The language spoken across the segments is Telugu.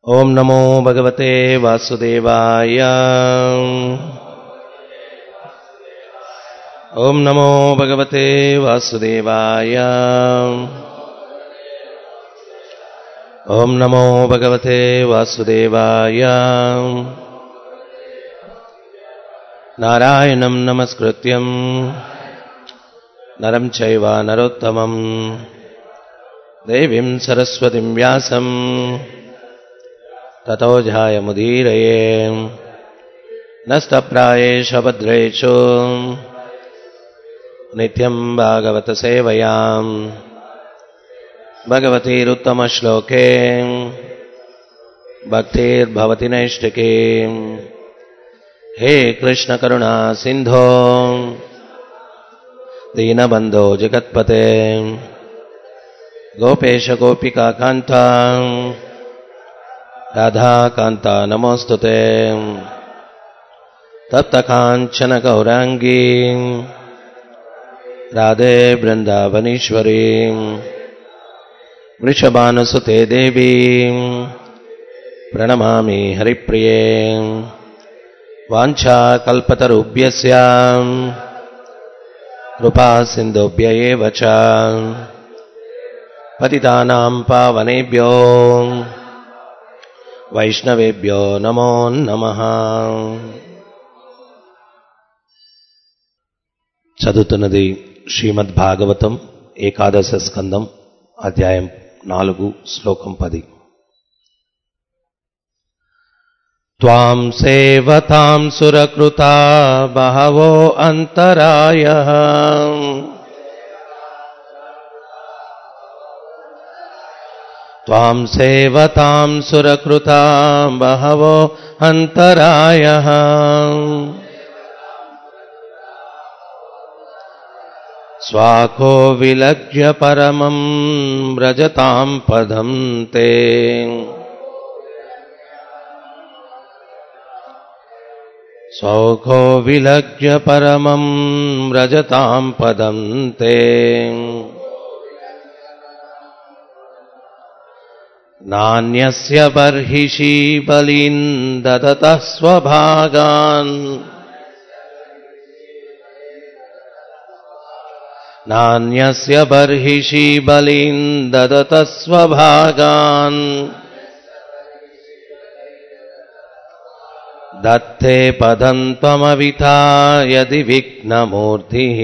ॐ नमो भगवते वासुदेवाय ॐ नमो भगवते वासुदेवाय ॐ नमो भगवते वासुदेवाय नारायणं नमस्कृत्यम् नरं चैव नरोत्तमम् देवीं सरस्वतीं व्यासम् ततो ध्यायमुदीरये नस्तप्रायेष भद्रेषु नित्यम् भागवतसेवयाम् भगवतीरुत्तमश्लोके भक्तिर्भवति नैष्टिके हे कृष्णकरुणा सिन्धो दीनबन्धो जगत्पते गोपेश गोपिकान्ता राधाकान्ता नमोऽस्तु ते तप्तकाञ्चन गौराङ्गी राधे वृन्दावनीश्वरी वृषभानुसुते देवी प्रणमामि हरिप्रिये वाञ्छाकल्पतरुभ्यस्य कृपासिन्धुभ्य एव च पतितानां पावनेभ्यो వైష్ణవేభ్యో నమో నమ చదువుతున్నది శ్రీమద్ భాగవతం ఏకాదశ స్కందం అధ్యాయం నాలుగు శ్లోకం పది త్వాం సేవతాం సురకృతా బహవో అంతరాయ त्वां सेवतां सुरकृता बहवो अन्तरायः स्वाको विलज्य परमं व्रजतां पदं ते सौखो विलज्य परमं व्रजतां पदं ते नान्यस्य बर्हिषि बलीन् ददतः स्वभागान् नान्यस्य बर्हिषि बलीन् ददतः स्वभागान् दत्ते पदं त्वमविता यदि विघ्नमूर्तिः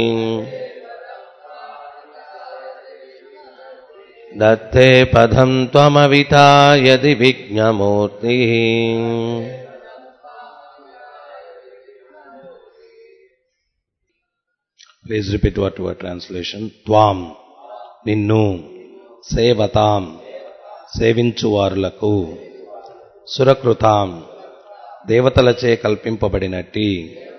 दत्ते पदं त्वमविता यदि विघ्नमूर्तिः please repeat what your translation త్వాం నిన్ను సేవతాం సేవించువారులకు సురకృతాం దేవతలచే కల్పింపబడినట్టి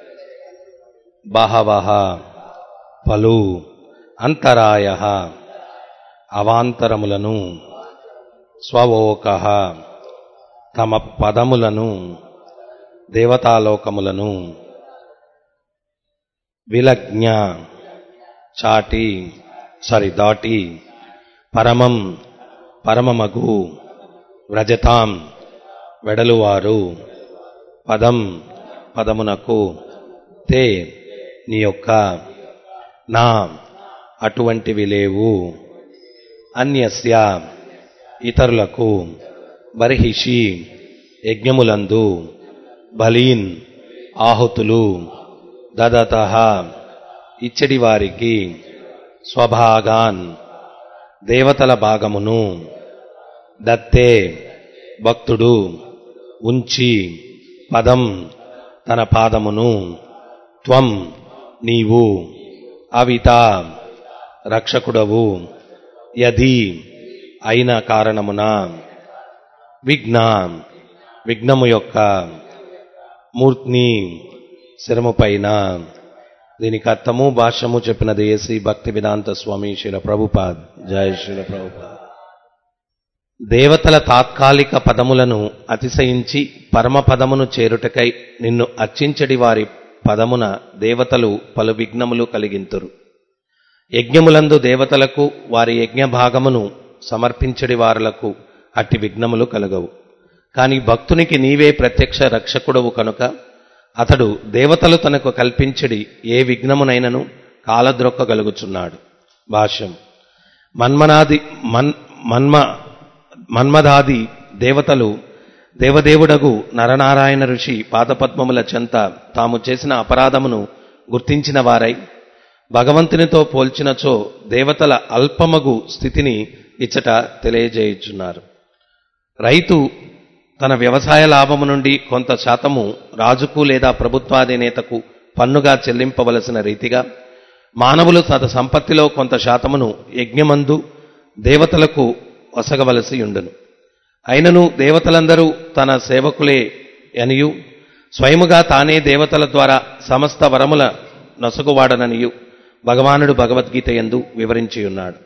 బహవహ పలు అంతరాయ అవాంతరములను స్వవోక తమ పదములను దేవతాలోకములను విలజ్ఞ చాటి సారీ దాటి పరమం పరమమగు వ్రజతాం వెడలువారు పదం పదమునకు తే నీ యొక్క నా అటువంటివి లేవు అన్యస్య ఇతరులకు బర్హిషి యజ్ఞములందు బలీన్ ఆహుతులు దదత ఇచ్చడి వారికి స్వభాగాన్ దేవతల భాగమును దత్తే భక్తుడు ఉంచి పదం తన పాదమును త్వం నీవు అవిత రక్షకుడవు యది అయిన కారణమున విఘ్న విఘ్నము యొక్క మూర్తిని శిరము పైన దీనికి అర్థము భాష్యము చెప్పినది ఏసి భక్తి వేదాంత స్వామి శిల ప్రభుపాద్ జయ శిల ప్రభుపాద్ దేవతల తాత్కాలిక పదములను అతిశయించి పరమ పదమును చేరుటకై నిన్ను అర్చించడి వారి పదమున దేవతలు పలు విఘ్నములు కలిగింతురు యజ్ఞములందు దేవతలకు వారి యజ్ఞ భాగమును సమర్పించడి వారులకు అట్టి విఘ్నములు కలగవు కాని భక్తునికి నీవే ప్రత్యక్ష రక్షకుడవు కనుక అతడు దేవతలు తనకు కల్పించడి ఏ విఘ్నమునైనను కాలద్రొక్కగలుగుచున్నాడు భాష్యం మన్మనాది మన్ మన్మ మన్మదాది దేవతలు దేవదేవుడగు నరనారాయణ ఋషి పాదపద్మముల చెంత తాము చేసిన అపరాధమును గుర్తించిన వారై భగవంతునితో పోల్చినచో దేవతల అల్పమగు స్థితిని ఇచ్చట తెలియజేయుచున్నారు రైతు తన వ్యవసాయ లాభము నుండి కొంత శాతము రాజుకు లేదా ప్రభుత్వాధినేతకు పన్నుగా చెల్లింపవలసిన రీతిగా మానవులు తన సంపత్తిలో కొంత శాతమును యజ్ఞమందు దేవతలకు వసగవలసి ఉండును అయినను దేవతలందరూ తన సేవకులే అనియు స్వయముగా తానే దేవతల ద్వారా సమస్త వరముల నొసగువాడననియు భగవానుడు భగవద్గీత ఎందు వివరించి ఉన్నాడు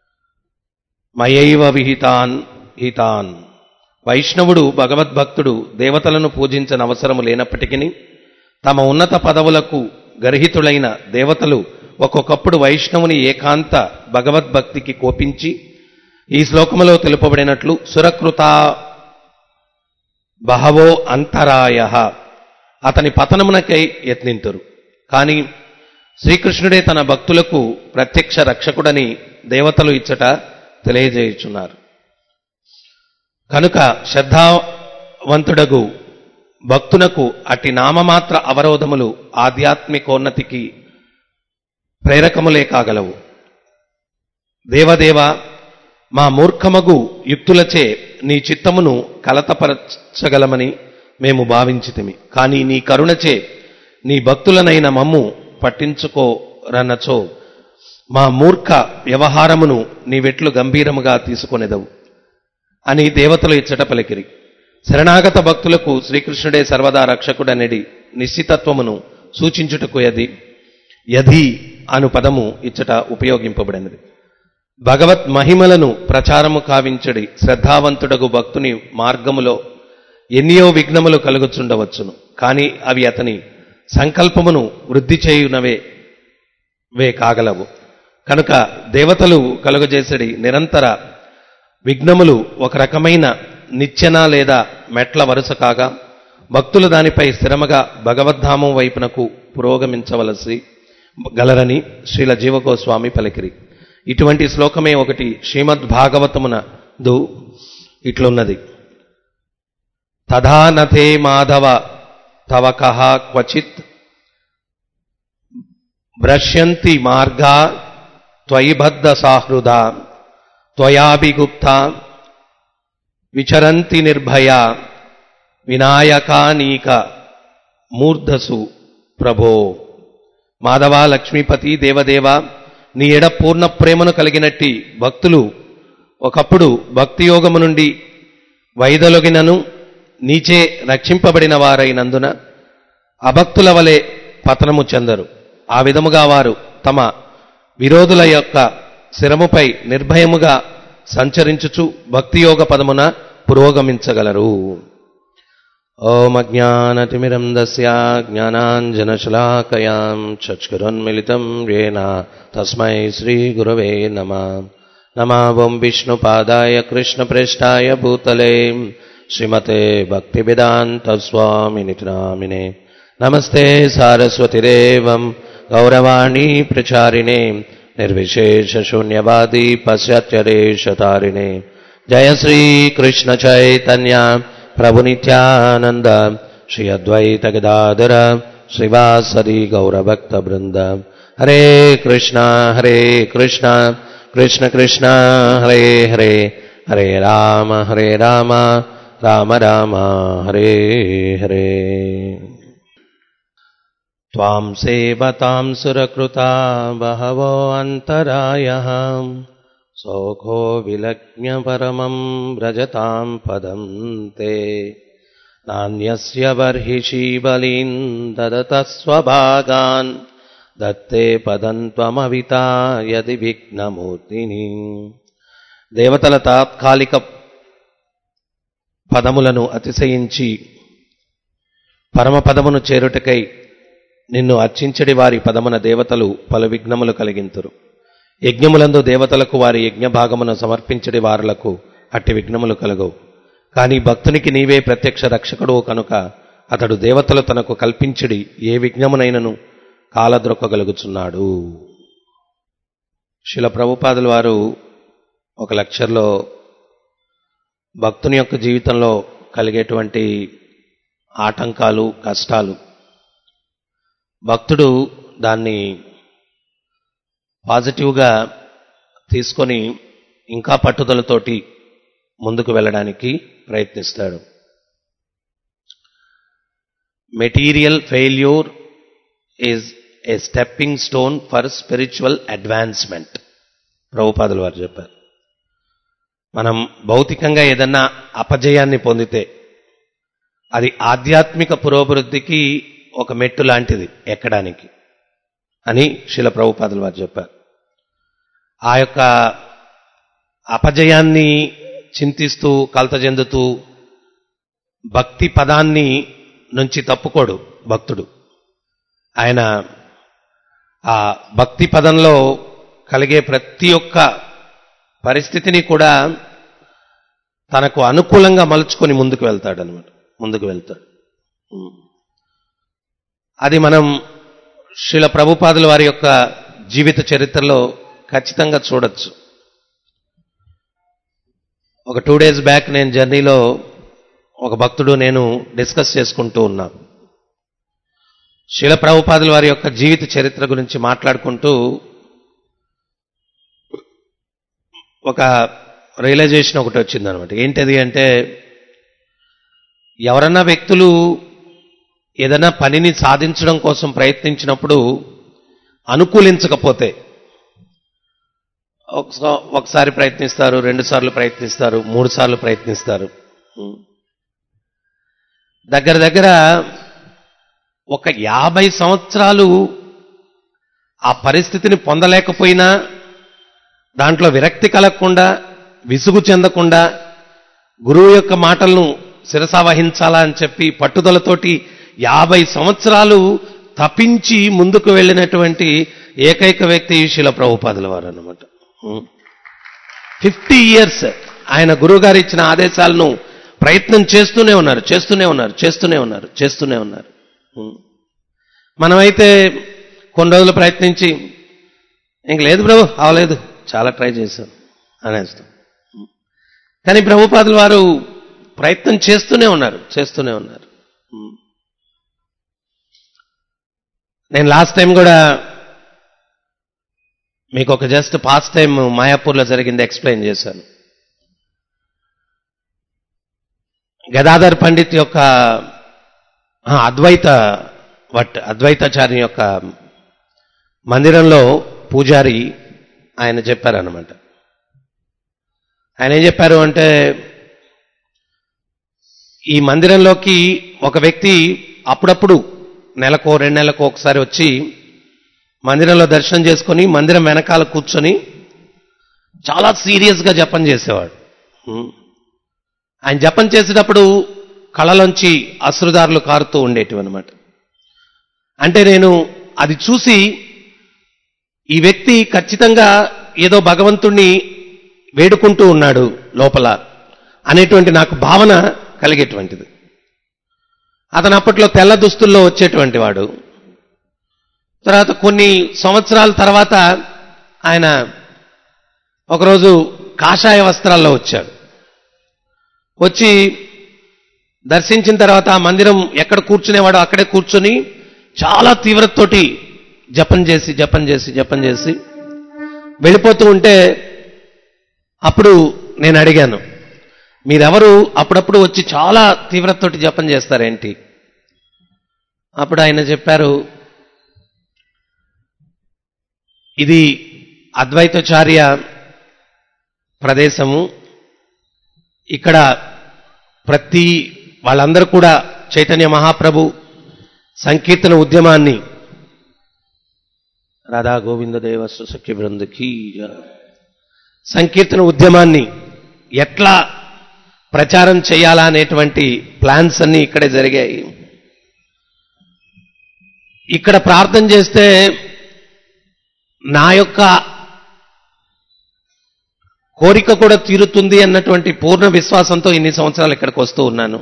మయైవ విహితాన్ హితాన్ వైష్ణవుడు భగవద్భక్తుడు దేవతలను పూజించనవసరము లేనప్పటికీ తమ ఉన్నత పదవులకు గర్హితులైన దేవతలు ఒక్కొక్కప్పుడు వైష్ణవుని ఏకాంత భగవద్భక్తికి కోపించి ఈ శ్లోకములో తెలుపబడినట్లు సురకృత బహవో అంతరాయ అతని పతనమునకై యత్నింతురు కానీ శ్రీకృష్ణుడే తన భక్తులకు ప్రత్యక్ష రక్షకుడని దేవతలు ఇచ్చట తెలియజేయుచున్నారు కనుక శ్రద్ధావంతుడగు భక్తునకు అట్టి నామమాత్ర అవరోధములు ఆధ్యాత్మికోన్నతికి ప్రేరకములే కాగలవు దేవదేవ మా మూర్ఖమగు యుక్తులచే నీ చిత్తమును కలతపరచగలమని మేము భావించితిమి కానీ నీ కరుణచే నీ భక్తులనైన మమ్ము పట్టించుకోరన్నచో మా మూర్ఖ వ్యవహారమును నీవెట్లు గంభీరముగా తీసుకొనెదవు అని దేవతలు ఇచ్చట పలికిరి శరణాగత భక్తులకు శ్రీకృష్ణుడే సర్వదా రక్షకుడనెడి నిశ్చితత్వమును సూచించుటకు యది యధి అను పదము ఇచ్చట ఉపయోగింపబడినది భగవత్ మహిమలను ప్రచారము కావించడి శ్రద్ధావంతుడగు భక్తుని మార్గములో ఎన్నియో విఘ్నములు కలుగుచుండవచ్చును కానీ అవి అతని సంకల్పమును వృద్ధి చేయునవే వే కాగలవు కనుక దేవతలు కలుగజేసడి నిరంతర విఘ్నములు ఒక రకమైన నిచ్చెన లేదా మెట్ల వరుస కాగా భక్తులు దానిపై స్థిరముగా భగవద్ధామం వైపునకు పురోగమించవలసి గలరని శ్రీల జీవగోస్వామి పలికిరి ఇటువంటి శ్లోకమే ఒకటి శ్రీమద్ భాగవతమున దు ఇట్లున్నది తథానథే మాధవ తవ కహ క్వచిత్ భ్రశ్యంతి మార్గా త్వయిబద్ధ సాహృద త్వయాభిగుప్త విచరంతి నిర్భయ వినాయకానీక మూర్ధసు ప్రభో మాధవ లక్ష్మీపతి దేవదేవ నీ ఎడ పూర్ణ ప్రేమను కలిగినట్టి భక్తులు ఒకప్పుడు భక్తి యోగము నుండి వైదొలగినను నీచే రక్షింపబడిన వారైనందున అభక్తుల వలె పతనము చెందరు ఆ విధముగా వారు తమ విరోధుల యొక్క శిరముపై నిర్భయముగా సంచరించుచు భక్తియోగ పదమున పురోగమించగలరు ఓం అజ్ఞానతిమిరం దస్య జ్ఞానాంజనశలాకయాం చక్షురున్మిళితం యేన తస్మై శ్రీగురవే నమ నమా ఓం విష్ణుపాదాయ కృష్ణప్రేష్టాయ భూతలే శ్రీమతే భక్తివేదాంతస్వామిని నామినే నమస్తే సారస్వతిరేవం గౌరవాణీ ప్రచారిణే నిర్విశేషశూన్యవాది పశ్చాత్యదేశతారిణే జయ శ్రీకృష్ణ చైతన్య ప్రభు నిత్యానంద శ్రీ అద్వైత గదాధర శ్రీవాసరి గౌరభక్త బృంద హరే కృష్ణ హరే కృష్ణ కృష్ణ కృష్ణ హరే హరే హరే రామ హరే రామ రామ రామ హరే హరే त्वां सेवतां सुरकृता बहवो अन्तरायः सौखो विलग्न्य परमं व्रजतां पदं ते नान्यस्य बर्हिषि बलिन् ददतः स्वभागान् దత్తే పదం త్వమవితా యది విఘ్నమూర్తిని దేవతల తాత్కాలిక పదములను అతిశయించి పరమపదమును చేరుటకై నిన్ను అర్చించడి వారి పదమున దేవతలు పలు విఘ్నములు కలిగింతురు యజ్ఞములందు దేవతలకు వారి యజ్ఞ భాగమును సమర్పించడి వారులకు అట్టి విఘ్నములు కలగవు కానీ భక్తునికి నీవే ప్రత్యక్ష రక్షకుడు కనుక అతడు దేవతలు తనకు కల్పించిడి ఏ విఘ్నమునైనను కాలద్రొక్కగలుగుచున్నాడు శిల ప్రభుపాదుల వారు ఒక లెక్చర్లో భక్తుని యొక్క జీవితంలో కలిగేటువంటి ఆటంకాలు కష్టాలు భక్తుడు దాన్ని పాజిటివ్గా తీసుకొని ఇంకా పట్టుదలతోటి ముందుకు వెళ్ళడానికి ప్రయత్నిస్తాడు material failure is a stepping stone for spiritual advancement ప్రభుపాదులు వారు చెప్పారు మనం భౌతికంగా ఏదన్నా అపజయాన్ని పొందితే అది ఆధ్యాత్మిక పురోభివృద్ధికి ఒక మెట్టు లాంటిది ఎక్కడానికి అని శిల ప్రభుపాదులు వారు చెప్పారు ఆ యొక్క అపజయాన్ని చింతిస్తూ కలత చెందుతూ భక్తి పదాన్ని నుంచి తప్పుకోడు భక్తుడు ఆయన ఆ భక్తి పదంలో కలిగే ప్రతి ఒక్క పరిస్థితిని కూడా తనకు అనుకూలంగా మలుచుకొని ముందుకు వెళ్తాడు అనమాట ముందుకు వెళ్తాడు అది మనం శ్రీల ప్రభుపాదుల వారి యొక్క జీవిత చరిత్రలో ఖచ్చితంగా చూడొచ్చు ఒక టూ డేస్ బ్యాక్ నేను జర్నీలో ఒక భక్తుడు నేను డిస్కస్ చేసుకుంటూ ఉన్నా శిల ప్రభుపాదుల వారి యొక్క జీవిత చరిత్ర గురించి మాట్లాడుకుంటూ ఒక రియలైజేషన్ ఒకటి వచ్చిందనమాట ఏంటది అంటే ఎవరన్నా వ్యక్తులు ఏదైనా పనిని సాధించడం కోసం ప్రయత్నించినప్పుడు అనుకూలించకపోతే ఒకసారి ప్రయత్నిస్తారు రెండు సార్లు ప్రయత్నిస్తారు మూడు సార్లు ప్రయత్నిస్తారు దగ్గర దగ్గర ఒక యాభై సంవత్సరాలు ఆ పరిస్థితిని పొందలేకపోయినా దాంట్లో విరక్తి కలగకుండా విసుగు చెందకుండా గురువు యొక్క మాటలను శిరసావహించాలా అని చెప్పి పట్టుదలతోటి యాభై సంవత్సరాలు తప్పించి ముందుకు వెళ్ళినటువంటి ఏకైక వ్యక్తి శిల ప్రభుపాదుల వారు అనమాట ఫిఫ్టీ ఇయర్స్ ఆయన గురువుగారు ఇచ్చిన ఆదేశాలను ప్రయత్నం చేస్తూనే ఉన్నారు చేస్తూనే ఉన్నారు చేస్తూనే ఉన్నారు చేస్తూనే ఉన్నారు మనమైతే కొన్ని రోజులు ప్రయత్నించి ఇంక లేదు ప్రభు అవలేదు చాలా ట్రై చేశాం అనేస్తాం కానీ ప్రభుపాదుల వారు ప్రయత్నం చేస్తూనే ఉన్నారు చేస్తూనే ఉన్నారు నేను లాస్ట్ టైం కూడా మీకు ఒక జస్ట్ పాస్ట్ టైం మాయాపూర్లో జరిగింది ఎక్స్ప్లెయిన్ చేశాను గదాధర్ పండిత్ యొక్క అద్వైత వట్ అద్వైతాచార్య యొక్క మందిరంలో పూజారి ఆయన చెప్పారనమాట ఆయన ఏం చెప్పారు అంటే ఈ మందిరంలోకి ఒక వ్యక్తి అప్పుడప్పుడు నెలకో రెండు నెలలకు ఒకసారి వచ్చి మందిరంలో దర్శనం చేసుకొని మందిరం వెనకాల కూర్చొని చాలా సీరియస్గా జపం చేసేవాడు ఆయన జపం చేసేటప్పుడు కళలోంచి అశ్రుదారులు కారుతూ ఉండేటివి అనమాట అంటే నేను అది చూసి ఈ వ్యక్తి ఖచ్చితంగా ఏదో భగవంతుణ్ణి వేడుకుంటూ ఉన్నాడు లోపల అనేటువంటి నాకు భావన కలిగేటువంటిది అతను అప్పట్లో తెల్ల దుస్తుల్లో వచ్చేటువంటి వాడు తర్వాత కొన్ని సంవత్సరాల తర్వాత ఆయన ఒకరోజు కాషాయ వస్త్రాల్లో వచ్చాడు వచ్చి దర్శించిన తర్వాత ఆ మందిరం ఎక్కడ కూర్చునేవాడో అక్కడే కూర్చొని చాలా తీవ్రతతోటి జపం చేసి జపం చేసి జపం చేసి వెళ్ళిపోతూ ఉంటే అప్పుడు నేను అడిగాను మీరెవరు అప్పుడప్పుడు వచ్చి చాలా తీవ్రతతోటి జపం చేస్తారేంటి అప్పుడు ఆయన చెప్పారు ఇది అద్వైతాచార్య ప్రదేశము ఇక్కడ ప్రతి వాళ్ళందరూ కూడా చైతన్య మహాప్రభు సంకీర్తన ఉద్యమాన్ని రాధా గోవింద దేవ సుసఖ్య బృందకి సంకీర్తన ఉద్యమాన్ని ఎట్లా ప్రచారం చేయాలా అనేటువంటి ప్లాన్స్ అన్ని ఇక్కడే జరిగాయి ఇక్కడ ప్రార్థన చేస్తే నా యొక్క కోరిక కూడా తీరుతుంది అన్నటువంటి పూర్ణ విశ్వాసంతో ఇన్ని సంవత్సరాలు ఇక్కడికి వస్తూ ఉన్నాను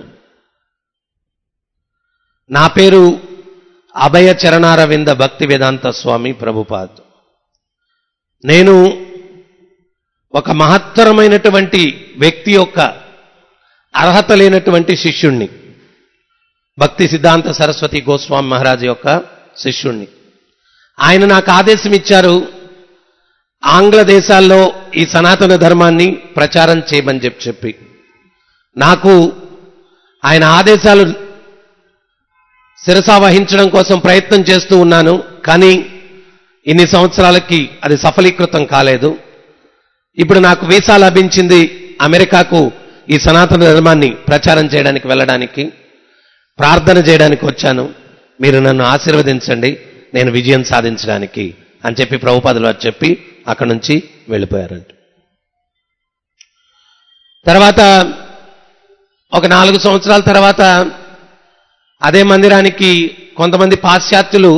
నా పేరు అభయ చరణారవింద భక్తి వేదాంత స్వామి ప్రభుపాద్ నేను ఒక మహత్తరమైనటువంటి వ్యక్తి యొక్క అర్హత లేనటువంటి శిష్యుణ్ణి భక్తి సిద్ధాంత సరస్వతి గోస్వామి మహారాజ్ యొక్క శిష్యుణ్ణి ఆయన నాకు ఆదేశం ఇచ్చారు ఆంగ్ల దేశాల్లో ఈ సనాతన ధర్మాన్ని ప్రచారం చేయమని చెప్పి చెప్పి నాకు ఆయన ఆదేశాలు శిరసా వహించడం కోసం ప్రయత్నం చేస్తూ ఉన్నాను కానీ ఇన్ని సంవత్సరాలకి అది సఫలీకృతం కాలేదు ఇప్పుడు నాకు వీసా లభించింది అమెరికాకు ఈ సనాతన ధర్మాన్ని ప్రచారం చేయడానికి వెళ్ళడానికి ప్రార్థన చేయడానికి వచ్చాను మీరు నన్ను ఆశీర్వదించండి నేను విజయం సాధించడానికి అని చెప్పి ప్రభుపాదులు వారు చెప్పి అక్కడి నుంచి వెళ్ళిపోయారంట తర్వాత ఒక నాలుగు సంవత్సరాల తర్వాత అదే మందిరానికి కొంతమంది పాశ్చాత్యులు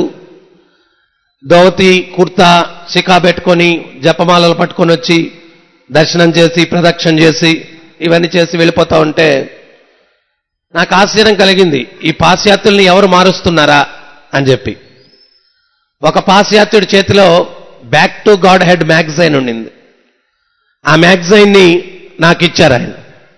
ధోతి కుర్తా శిఖా పెట్టుకొని జపమాలలు పట్టుకొని వచ్చి దర్శనం చేసి ప్రదక్షిణ చేసి ఇవన్నీ చేసి వెళ్ళిపోతా ఉంటే నాకు ఆశ్చర్యం కలిగింది ఈ పాశ్చాత్యుల్ని ఎవరు మారుస్తున్నారా అని చెప్పి ఒక పాశ్చాత్యుడి చేతిలో బ్యాక్ టు గాడ్ హెడ్ మ్యాగజైన్ ఉండింది ఆ మ్యాగజైన్ని నాకు ఇచ్చారు ఆయన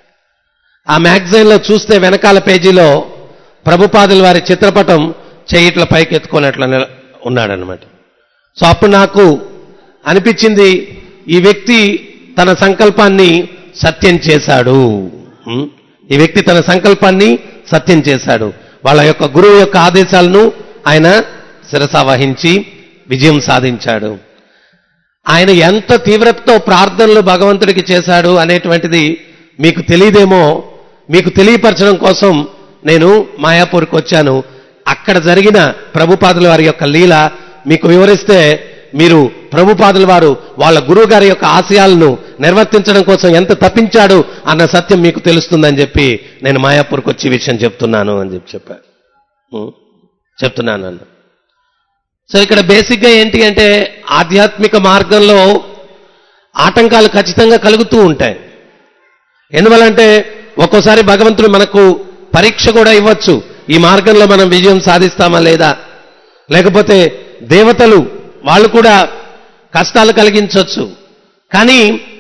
ఆ మ్యాగజైన్లో చూస్తే వెనకాల పేజీలో ప్రభుపాదుల వారి చిత్రపటం చెయ్యిట్ల పైకి ఎత్తుకున్నట్లు ఉన్నాడనమాట సో అప్పుడు నాకు అనిపించింది ఈ వ్యక్తి తన సంకల్పాన్ని సత్యం చేశాడు ఉం? ఈ వ్యక్తి తన సంకల్పాన్ని సత్యం చేశాడు వాళ్ళ యొక్క గురువు యొక్క ఆదేశాలను ఆయన శిరస వహించి విజయం సాధించాడు ఆయన ఎంత తీవ్రతతో ప్రార్థనలు భగవంతుడికి చేశాడు అనేటువంటిది మీకు తెలియదేమో మీకు తెలియపరచడం కోసం నేను మాయాపూర్కి వచ్చాను అక్కడ జరిగిన ప్రభుపాదుల వారి యొక్క లీల మీకు వివరిస్తే మీరు ప్రభుపాదుల వారు వాళ్ళ గురువు గారి యొక్క ఆశయాలను నిర్వర్తించడం కోసం ఎంత తప్పించాడు అన్న సత్యం మీకు తెలుస్తుందని చెప్పి నేను మాయాపూర్కి వచ్చి ఈ విషయం చెప్తున్నాను అని చెప్పి చెప్పారు ఉం? చెప్తున్నాను అన్న సో ఇక్కడ బేసిక్గా ఏంటి అంటే ఆధ్యాత్మిక మార్గంలో ఆటంకాలు ఖచ్చితంగా కలుగుతూ ఉంటాయి ఎందువల్లంటే ఒక్కోసారి భగవంతుడు మనకు పరీక్ష కూడా ఇవ్వచ్చు ఈ మార్గంలో మనం విజయం సాధిస్తామా లేదా లేకపోతే దేవతలు వాళ్ళు కూడా కష్టాలు కలిగించవచ్చు కానీ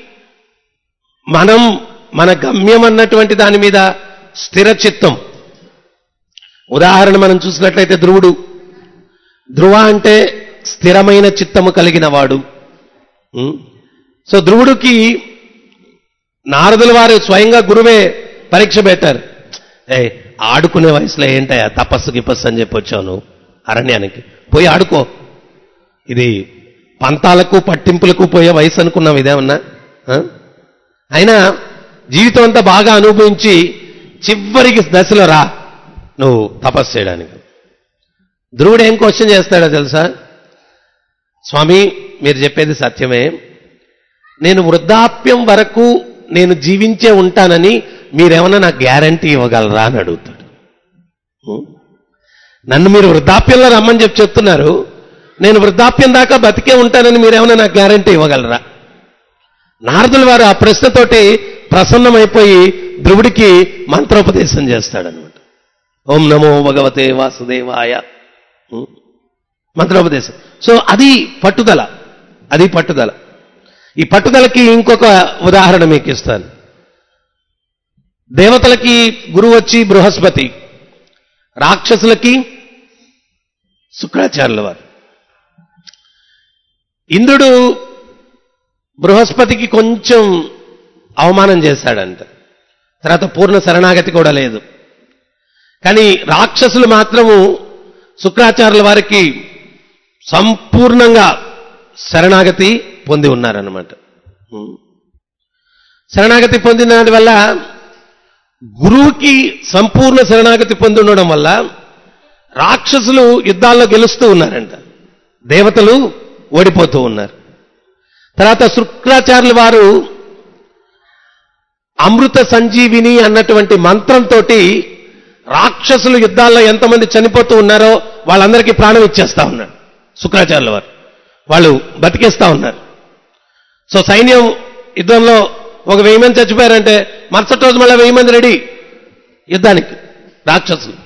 మనం మన గమ్యం అన్నటువంటి దాని మీద స్థిర చిత్తం ఉదాహరణ మనం చూసినట్లయితే ధ్రువుడు ధ్రువ అంటే స్థిరమైన చిత్తము కలిగిన వాడు ఉం? సో ధ్రువుడికి నారదుల వారు స్వయంగా గురువే పరీక్ష పెట్టారు ఏ ఆడుకునే వయసులో ఏంటయ్యా తపస్సు గిపస్సు అని చెప్పి వచ్చావు నువ్వు అరణ్యానికి పోయి ఆడుకో ఇది పంతాలకు పట్టింపులకు పోయే వయసు అనుకున్నావు ఇదేమన్నా ఆ? అయినా జీవితం అంతా బాగా అనుభవించి చివరికి దశలో రా నువ్వు తపస్సు చేయడానికి ధ్రువుడు ఏం క్వశ్చన్ చేస్తాడో తెలుసా స్వామి మీరు చెప్పేది సత్యమే నేను వృద్ధాప్యం వరకు నేను జీవించే ఉంటానని మీరేమన్నా నాకు గ్యారంటీ ఇవ్వగలరా అని అడుగుతాడు ఉం? నన్ను మీరు వృద్ధాప్యంలో రమ్మని చెప్పి చెప్తున్నారు నేను వృద్ధాప్యం దాకా బతికే ఉంటానని మీరేమన్నా నాకు గ్యారంటీ ఇవ్వగలరా నారదుల వారు ఆ ప్రశ్నతోటి ప్రసన్నమైపోయి ధ్రువుడికి మంత్రోపదేశం చేస్తాడనమాట ఓం నమో భగవతే వాసుదేవాయ ఉం? మంత్రోపదేశం సో అది పట్టుదల అది పట్టుదల ఈ పట్టుదలకి ఇంకొక ఉదాహరణ మీకు ఇస్తాను దేవతలకి గురువు వచ్చి బృహస్పతి రాక్షసులకి శుక్రాచార్యుల వారు ఇంద్రుడు బృహస్పతికి కొంచెం అవమానం చేశాడంట తర్వాత పూర్ణ శరణాగతి కూడా లేదు కానీ రాక్షసులు మాత్రము శుక్రాచార్యుల వారికి సంపూర్ణంగా శరణాగతి పొంది ఉన్నారన్నమాట ఉం. శరణాగతి పొందిన దాని వల్ల గురువుకి సంపూర్ణ శరణాగతి పొంది ఉండడం వల్ల రాక్షసులు యుద్ధాల్లో గెలుస్తూ ఉన్నారంట దేవతలు ఓడిపోతూ ఉన్నారు తర్వాత శుక్రాచార్యుల వారు అమృత సంజీవిని అన్నటువంటి మంత్రంతో రాక్షసులు యుద్ధాల్లో ఎంతమంది చనిపోతూ ఉన్నారో వాళ్ళందరికీ ప్రాణం ఇచ్చేస్తా ఉన్నాడు శుక్రాచార్యుల వారు వాళ్ళు బతికేస్తా ఉన్నారు సో సైన్యం యుద్ధంలో ఒక వెయ్యి మంది చచ్చిపోయారంటే మరుసటి రోజు మళ్ళీ వెయ్యి మంది రెడీ యుద్ధానికి రాక్షసులు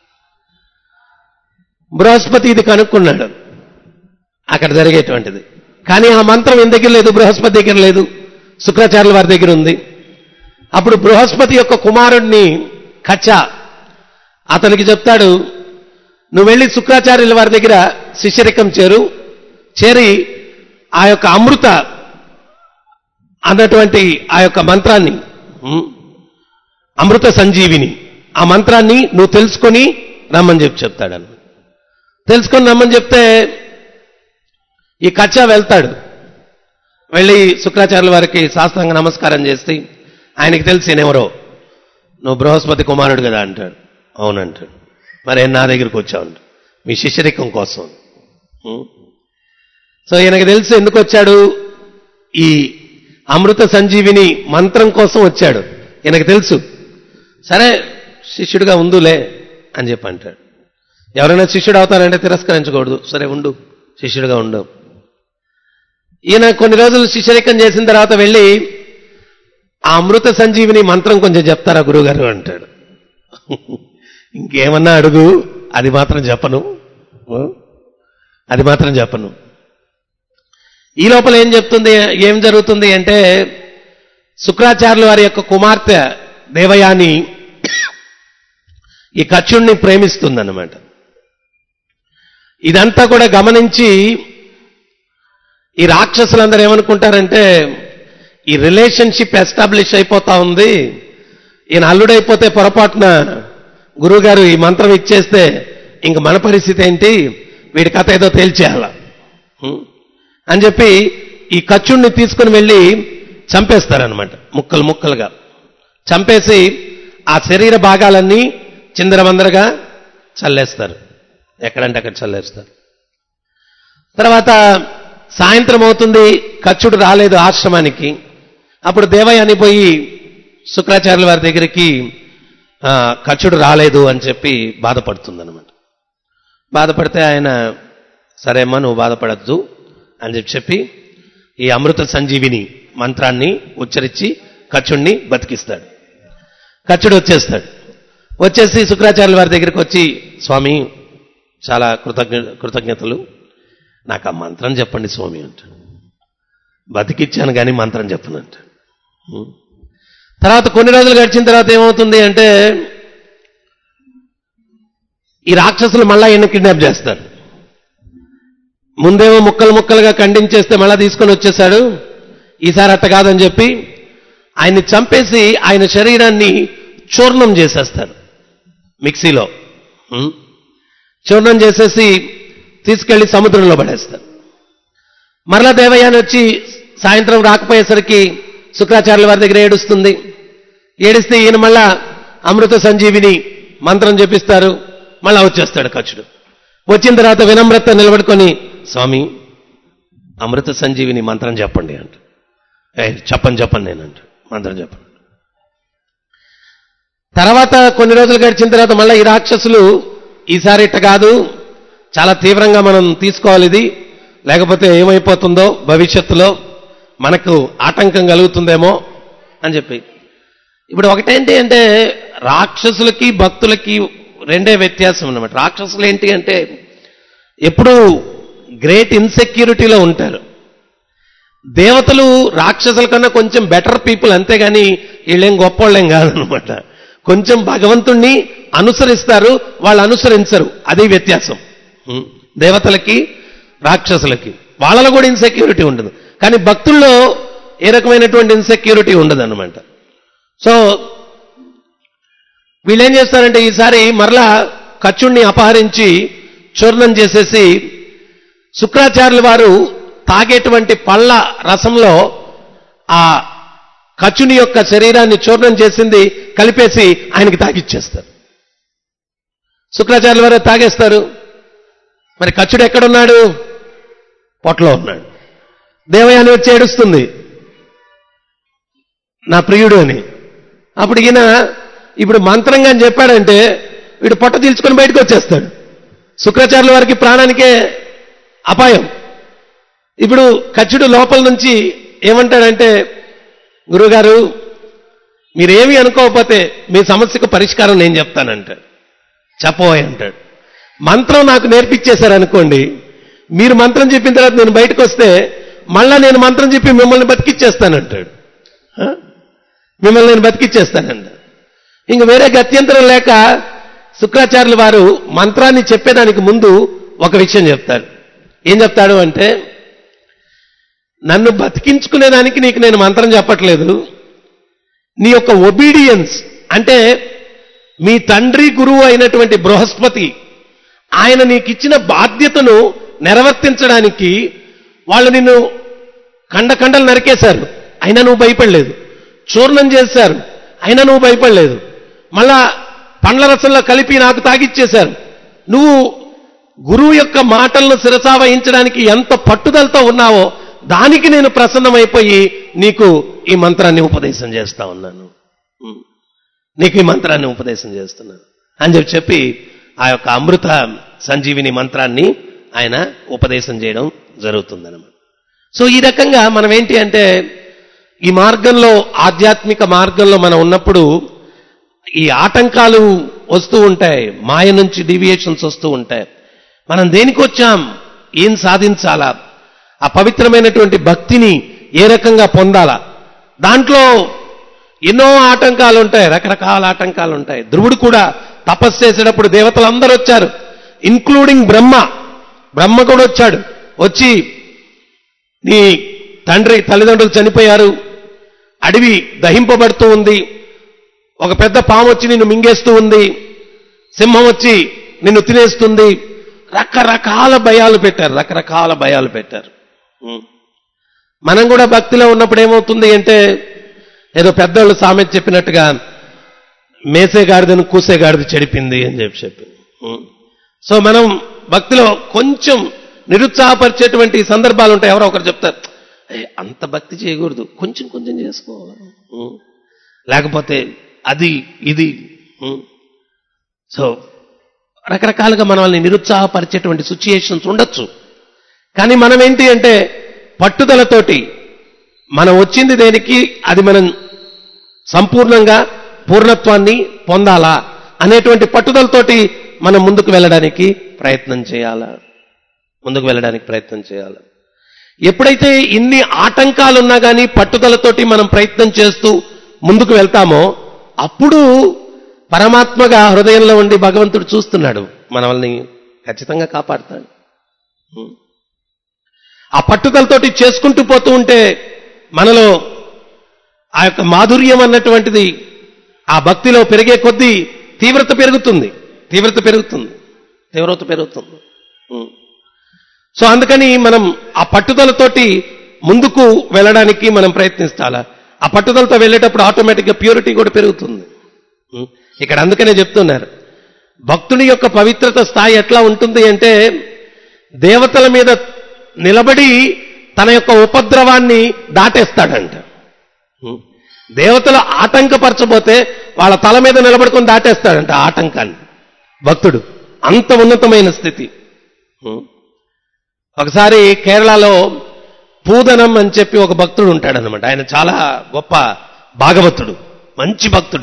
బృహస్పతి ఇది కనుక్కున్నాడు అక్కడ జరిగేటువంటిది కానీ ఆ మంత్రం ఈయన దగ్గర లేదు బృహస్పతి దగ్గర లేదు శుక్రాచార్యుల వారి దగ్గర ఉంది అప్పుడు బృహస్పతి యొక్క కుమారుణ్ణి కచ్చ అతనికి చెప్తాడు నువ్వు వెళ్ళి శుక్రాచార్యుల వారి దగ్గర శిష్యరికం చేరు చేరి ఆ యొక్క అమృత అన్నటువంటి ఆ యొక్క మంత్రాన్ని ఉం, అమృత సంజీవిని ఆ మంత్రాన్ని నువ్వు తెలుసుకొని రమ్మని చెప్పి చెప్తాడు తెలుసుకొని రమ్మని చెప్తే ఈ కచ్చా వెళ్తాడు వెళ్ళి శుక్రాచార్యుల వారికి శాస్త్రంగా నమస్కారం చేసి ఆయనకి తెలిసి నేనెవరో నువ్వు బృహస్పతి కుమారుడు కదా అంటాడు అవునంటాడు మరి నా దగ్గరికి వచ్చావు అంటాడు. మీ శిష్యరికం కోసం ఉం? సో ఈయనకి తెలుసు ఎందుకు వచ్చాడు ఈ అమృత సంజీవిని మంత్రం కోసం వచ్చాడు ఈయనకి తెలుసు సరే శిష్యుడిగా ఉందులే అని చెప్పి అంటాడు ఎవరైనా శిష్యుడు అవుతారంటే తిరస్కరించకూడదు సరే ఉండు శిష్యుడిగా ఉండు ఈయన కొన్ని రోజులు శిష్యరికం చేసిన తర్వాత వెళ్ళి ఆ అమృత సంజీవిని మంత్రం కొంచెం చెప్తారా గురుగారు అంటాడు ఇంకేమన్నా అడుగు అది మాత్రం చెప్పను ఓ? అది మాత్రం చెప్పను ఈ లోపల ఏం చెప్తుంది ఏం జరుగుతుంది అంటే శుక్రాచార్యుల వారి యొక్క కుమార్తె దేవయాని ఈ కచ్చుణ్ణి ప్రేమిస్తుందన్నమాట ఇదంతా కూడా గమనించి ఈ రాక్షసులందరూ ఏమనుకుంటారంటే ఈ రిలేషన్షిప్ ఎస్టాబ్లిష్ అయిపోతా ఉంది ఈయన అల్లుడైపోతే పొరపాటున గురువుగారు ఈ మంత్రం ఇచ్చేస్తే ఇంక మన పరిస్థితి ఏంటి వీడి కథ ఏదో తేల్చేయాల హ్మ్. అని చెప్పి ఈ కచ్చుణ్ణి తీసుకుని వెళ్ళి చంపేస్తారనమాట ముక్కలు ముక్కలుగా చంపేసి ఆ శరీర భాగాలన్నీ చిందరవందరగా చల్లేస్తారు ఎక్కడంటే అక్కడ చల్లేస్తారు తర్వాత సాయంత్రం అవుతుంది కచ్చుడు రాలేదు ఆశ్రమానికి అప్పుడు దేవయాని పోయి శుక్రాచార్యుల వారి దగ్గరికి ఆ, కచ్చుడు రాలేదు అని చెప్పి బాధపడుతుందన్నమాట బాధపడితే ఆయన సరేమ్మా నువ్వు బాధపడద్దు అని చెప్పి చెప్పి ఈ అమృత సంజీవిని మంత్రాన్ని ఉచ్చరించి కచ్చుడిని బతికిస్తాడు కచ్చుడు వచ్చేస్తాడు వచ్చేసి శుక్రాచార్యుల వారి దగ్గరికి వచ్చి స్వామి చాలా కృతజ్ఞ కృతజ్ఞతలు నాకు ఆ మంత్రం చెప్పండి స్వామి అంటాడు బతికిచ్చాను కానీ మంత్రం చెప్పనంట తర్వాత కొన్ని రోజులు గడిచిన తర్వాత ఏమవుతుంది అంటే ఈ రాక్షసులు మళ్ళా ఈయన కిడ్నాప్ చేస్తారు ముందేమో ముక్కలు ముక్కలుగా ఖండించేస్తే మళ్ళా తీసుకొని వచ్చేసాడు ఈసారి అట్ట కాదని చెప్పి ఆయన్ని చంపేసి ఆయన శరీరాన్ని చూర్ణం చేసేస్తారు మిక్సీలో ఉం? చూర్ణం చేసేసి తీసుకెళ్లి సముద్రంలో పడేస్తారు మరలా దేవయాని వచ్చి సాయంత్రం రాకపోయేసరికి శుక్రాచార్యుల వారి దగ్గర ఏడుస్తుంది ఏడిస్తే ఈయన మళ్ళా అమృత సంజీవిని మంత్రం చెప్పిస్తారు మళ్ళా వచ్చేస్తాడు కచ్చుడు వచ్చిన తర్వాత వినమ్రత నిలబడుకొని స్వామి అమృత సంజీవిని మంత్రం చెప్పండి అంట "ఏ, చెప్పండి చెప్పండి నేనంట మంత్రం చెప్పండి తర్వాత కొన్ని రోజులు గడిచిన తర్వాత మళ్ళీ ఈ రాక్షసులు ఈసారి ఇట్ట కాదు చాలా తీవ్రంగా మనం తీసుకోవాలి ఇది లేకపోతే ఏమైపోతుందో భవిష్యత్తులో మనకు ఆటంకం కలుగుతుందేమో అని చెప్పి ఇప్పుడు ఒకటేంటి అంటే రాక్షసులకి భక్తులకి రెండే వ్యత్యాసం అన్నమాట రాక్షసులు ఏంటి అంటే ఎప్పుడు గ్రేట్ ఇన్సెక్యూరిటీలో ఉంటారు దేవతలు రాక్షసుల కన్నా కొంచెం బెటర్ పీపుల్ అంతేగాని వీళ్ళేం గొప్పోళ్ళేం కాదనమాట కొంచెం భగవంతుణ్ణి అనుసరిస్తారు వాళ్ళు అనుసరించరు అది వ్యత్యాసం ఉం. దేవతలకి రాక్షసులకి వాళ్ళలో కూడా ఇన్సెక్యూరిటీ ఉండదు కానీ భక్తుల్లో ఏ రకమైనటువంటి ఇన్సెక్యూరిటీ ఉండదు అనమాట సో వీళ్ళేం చేస్తారంటే ఈసారి మరలా కచ్చుణ్ణి అపహరించి చూర్ణం చేసేసి శుక్రాచార్యుల వారు తాగేటువంటి పళ్ళ రసంలో ఆ కచ్చుని యొక్క శరీరాన్ని చూర్ణం చేసింది కలిపేసి ఆయనకి తాగిచ్చేస్తారు శుక్రాచార్యుల వారు తాగేస్తారు మరి కచ్చుడు ఎక్కడున్నాడు పొట్టలో ఉన్నాడు దేవయాని వచ్చి ఏడుస్తుంది నా ప్రియుడు అని అప్పుడు ఈయన ఇప్పుడు మంత్రంగా అని చెప్పాడంటే వీడు పొట్ట తీల్చుకొని బయటకు వచ్చేస్తాడు శుక్రాచార్యుల వారికి ప్రాణానికే అపాయం ఇప్పుడు కచ్చుడు లోపల నుంచి ఏమంటాడంటే గురుగారు మీరేమీ అనుకోకపోతే మీ సమస్యకు పరిష్కారం నేను చెప్తానంటాడు చెప్పబోయ్ అంటాడు మంత్రం నాకు నేర్పించేశారు అనుకోండి మీరు మంత్రం చెప్పిన తర్వాత నేను బయటకు వస్తే మళ్ళా నేను మంత్రం చెప్పి మిమ్మల్ని బతికిచ్చేస్తానంటాడు ఆ? మిమ్మల్ని నేను బతికిచ్చేస్తానంట ఇంక వేరే గత్యంతరం లేక శుక్రాచార్యులు వారు మంత్రాన్ని చెప్పేదానికి ముందు ఒక విషయం చెప్తాడు ఏం చెప్తాడు అంటే నన్ను బతికించుకునేదానికి నీకు నేను మంత్రం చెప్పట్లేదు నీ యొక్క ఒబీడియన్స్ అంటే మీ తండ్రి గురువు అయినటువంటి బృహస్పతి ఆయన నీకు ఇచ్చిన బాధ్యతను నెరవర్తించడానికి వాళ్ళు నిన్ను కండ కండలు నరికేశారు అయినా నువ్వు భయపడలేదు చూర్ణం చేశారు అయినా నువ్వు భయపడలేదు మళ్ళా పండ్ల రసంలో కలిపి నాకు తాగిచ్చేశారు నువ్వు గురువు యొక్క మాటలను శిరసా వహించడానికి ఎంత పట్టుదలతో ఉన్నావో దానికి నేను ప్రసన్నమైపోయి నీకు ఈ మంత్రాన్ని ఉపదేశం చేస్తా ఉన్నాను ఉం. నీకు ఈ మంత్రాన్ని ఉపదేశం చేస్తున్నాను అని చెప్పి చెప్పి ఆ యొక్క అమృత సంజీవిని మంత్రాన్ని ఆయన ఉపదేశం చేయడం జరుగుతుందన్నమాట సో ఈ రకంగా మనం ఏంటి అంటే ఈ మార్గంలో ఆధ్యాత్మిక మార్గంలో మనం ఉన్నప్పుడు ఈ ఆటంకాలు వస్తూ ఉంటాయి మాయ నుంచి డీవియేషన్స్ వస్తూ ఉంటాయి మనం దేనికి వచ్చాం ఏం సాధించాలా ఆ పవిత్రమైనటువంటి భక్తిని ఏ రకంగా పొందాలా దాంట్లో ఎన్నో ఆటంకాలు ఉంటాయి రకరకాల ఆటంకాలు ఉంటాయి ధ్రువుడు కూడా తపస్సు చేసేటప్పుడు దేవతలు అందరూ వచ్చారు ఇన్క్లూడింగ్ బ్రహ్మ బ్రహ్మ కూడా వచ్చాడు వచ్చి నీ తండ్రి తల్లిదండ్రులు చనిపోయారు అడవి దహింపబడుతూ ఉంది ఒక పెద్ద పాము వచ్చి నిన్ను మింగేస్తూ ఉంది సింహం వచ్చి నిన్ను తినేస్తుంది రకరకాల భయాలు పెట్టారు రకరకాల భయాలు పెట్టారు ఉం. మనం కూడా భక్తిలో ఉన్నప్పుడు ఏమవుతుంది అంటే ఏదో పెద్దోళ్ళు సామెత చెప్పినట్టుగా మేసేగాడిదని కూసేగాడిది చెడిపింది అని చెప్పి చెప్పింది ఉం. సో మనం భక్తిలో కొంచెం నిరుత్సాహపరిచేటువంటి సందర్భాలు ఉంటాయి ఎవరో ఒకరు చెప్తారు "ఏ, అంత భక్తి చేయకూడదు కొంచెం కొంచెం చేసుకోవాలి ఉం. లేకపోతే అది ఇది ఉం. సో రకరకాలుగా మనల్ని నిరుత్సాహపరిచేటువంటి సిచ్యుయేషన్స్ ఉండొచ్చు కానీ మనం ఏంటి అంటే పట్టుదలతోటి మనం వచ్చింది దేనికి అది మనం సంపూర్ణంగా పూర్ణత్వాన్ని పొందాలా అనేటువంటి పట్టుదలతోటి మనం ముందుకు వెళ్ళడానికి ప్రయత్నం చేయాలా ముందుకు వెళ్ళడానికి ప్రయత్నం చేయాలి ఎప్పుడైతే ఇన్ని ఆటంకాలు ఉన్నా కానీ పట్టుదలతోటి మనం ప్రయత్నం చేస్తూ ముందుకు వెళ్తామో అప్పుడు పరమాత్మగా హృదయంలో ఉండి భగవంతుడు చూస్తున్నాడు మనల్ని ఖచ్చితంగా కాపాడుతాడు ఉం. ఆ పట్టుదలతోటి చేసుకుంటూ పోతూ ఉంటే మనలో ఆ యొక్క మాధుర్యం అన్నటువంటిది ఆ భక్తిలో పెరిగే కొద్దీ తీవ్రత పెరుగుతుంది తీవ్రత పెరుగుతుంది తీవ్రత పెరుగుతుంది ఉం. సో అందుకని మనం ఆ పట్టుదలతోటి ముందుకు వెళ్ళడానికి మనం ప్రయత్నిస్తాలా ఆ పట్టుదలతో వెళ్ళేటప్పుడు ఆటోమేటిక్గా ప్యూరిటీ కూడా పెరుగుతుంది ఉం. ఇక్కడ అందుకనే చెప్తున్నారు భక్తుని యొక్క పవిత్రత స్థాయి ఎట్లా ఉంటుంది అంటే దేవతల మీద నిలబడి తన యొక్క ఉపద్రవాన్ని దాటేస్తాడంట ఉం. దేవతలు ఆటంకపరచబోతే వాళ్ళ తల మీద నిలబడుకొని దాటేస్తాడంట ఆ ఆటంకాన్ని భక్తుడు అంత ఉన్నతమైన స్థితి ఉం. ఒకసారి కేరళలో పూదనం అని చెప్పి ఒక భక్తుడు ఉంటాడనమాట ఆయన చాలా గొప్ప భాగవతుడు మంచి భక్తుడు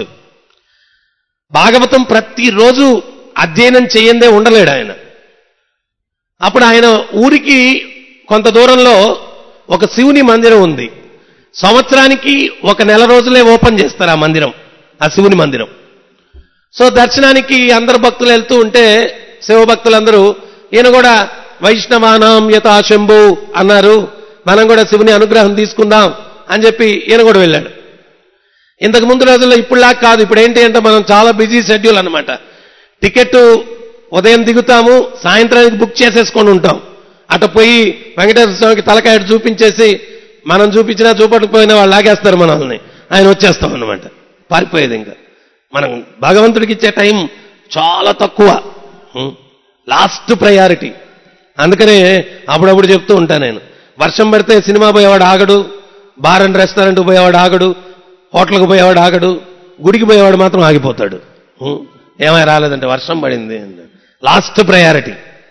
భాగవతం ప్రతిరోజు అధ్యయనం చేయందే ఉండలేడు ఆయన అప్పుడు ఆయన ఊరికి కొంత దూరంలో ఒక శివుని మందిరం ఉంది సంవత్సరానికి ఒక నెల రోజులే ఓపెన్ చేస్తారు ఆ మందిరం ఆ శివుని మందిరం సో దర్శనానికి అందరు భక్తులు వెళ్తూ ఉంటే శివభక్తులందరూ ఈయన కూడా వైష్ణవానాం యథాశంభు అన్నారు మనం కూడా శివుని అనుగ్రహం తీసుకుందాం అని చెప్పి ఈయన కూడా వెళ్ళాడు ఇంతకు ముందు రోజుల్లో ఇప్పుడులా కాదు ఇప్పుడు ఏంటి అంటే మనం చాలా బిజీ షెడ్యూల్ అనమాట టికెట్ ఉదయం దిగుతాము సాయంత్రానికి బుక్ చేసేసుకొని ఉంటాం అటు పోయి వెంకటేశ్వర స్వామికి తలకాయ చూపించేసి మనం చూపించినా చూపకపోయినా వాళ్ళు లాగేస్తారు మనల్ని ఆయన వచ్చేస్తాం అనమాట పారిపోయేది ఇంకా మనం భగవంతుడికి ఇచ్చే టైం చాలా తక్కువ ఉం. లాస్ట్ ప్రయారిటీ అందుకనే అప్పుడప్పుడు చెప్తూ ఉంటాను నేను వర్షం పడితే సినిమా పోయేవాడు ఆగడు బార్ అండ్ రెస్టారెంట్ పోయేవాడు ఆగడు హోటల్కి పోయేవాడు ఆగడు గుడికి పోయేవాడు మాత్రం ఆగిపోతాడు ఉం. ఏమై రాలేదంటే వర్షం పడింది లాస్ట్ ప్రయారిటీ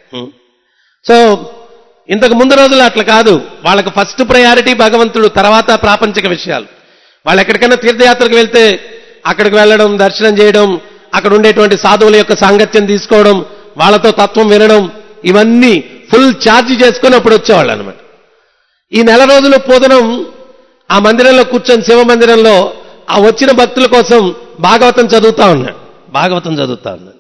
సో ఇంతకు ముందు రోజులు అట్లా కాదు వాళ్ళకి ఫస్ట్ ప్రయారిటీ భగవంతుడు తర్వాత ప్రాపంచిక విషయాలు వాళ్ళు ఎక్కడికైనా తీర్థయాత్రకు వెళ్తే అక్కడికి వెళ్ళడం దర్శనం చేయడం అక్కడ ఉండేటువంటి సాధువుల యొక్క సాంగత్యం తీసుకోవడం వాళ్ళతో తత్వం వినడం ఇవన్నీ ఫుల్ ఛార్జ్ చేసుకొని అప్పుడు వచ్చేవాళ్ళు అనమాట ఈ నెల రోజులు పోదనం ఆ మందిరంలో కూర్చొని శివ మందిరంలో ఆ వచ్చిన భక్తుల కోసం భాగవతం చదువుతా ఉన్నాడు భాగవతం చదువుతా ఉన్నాడు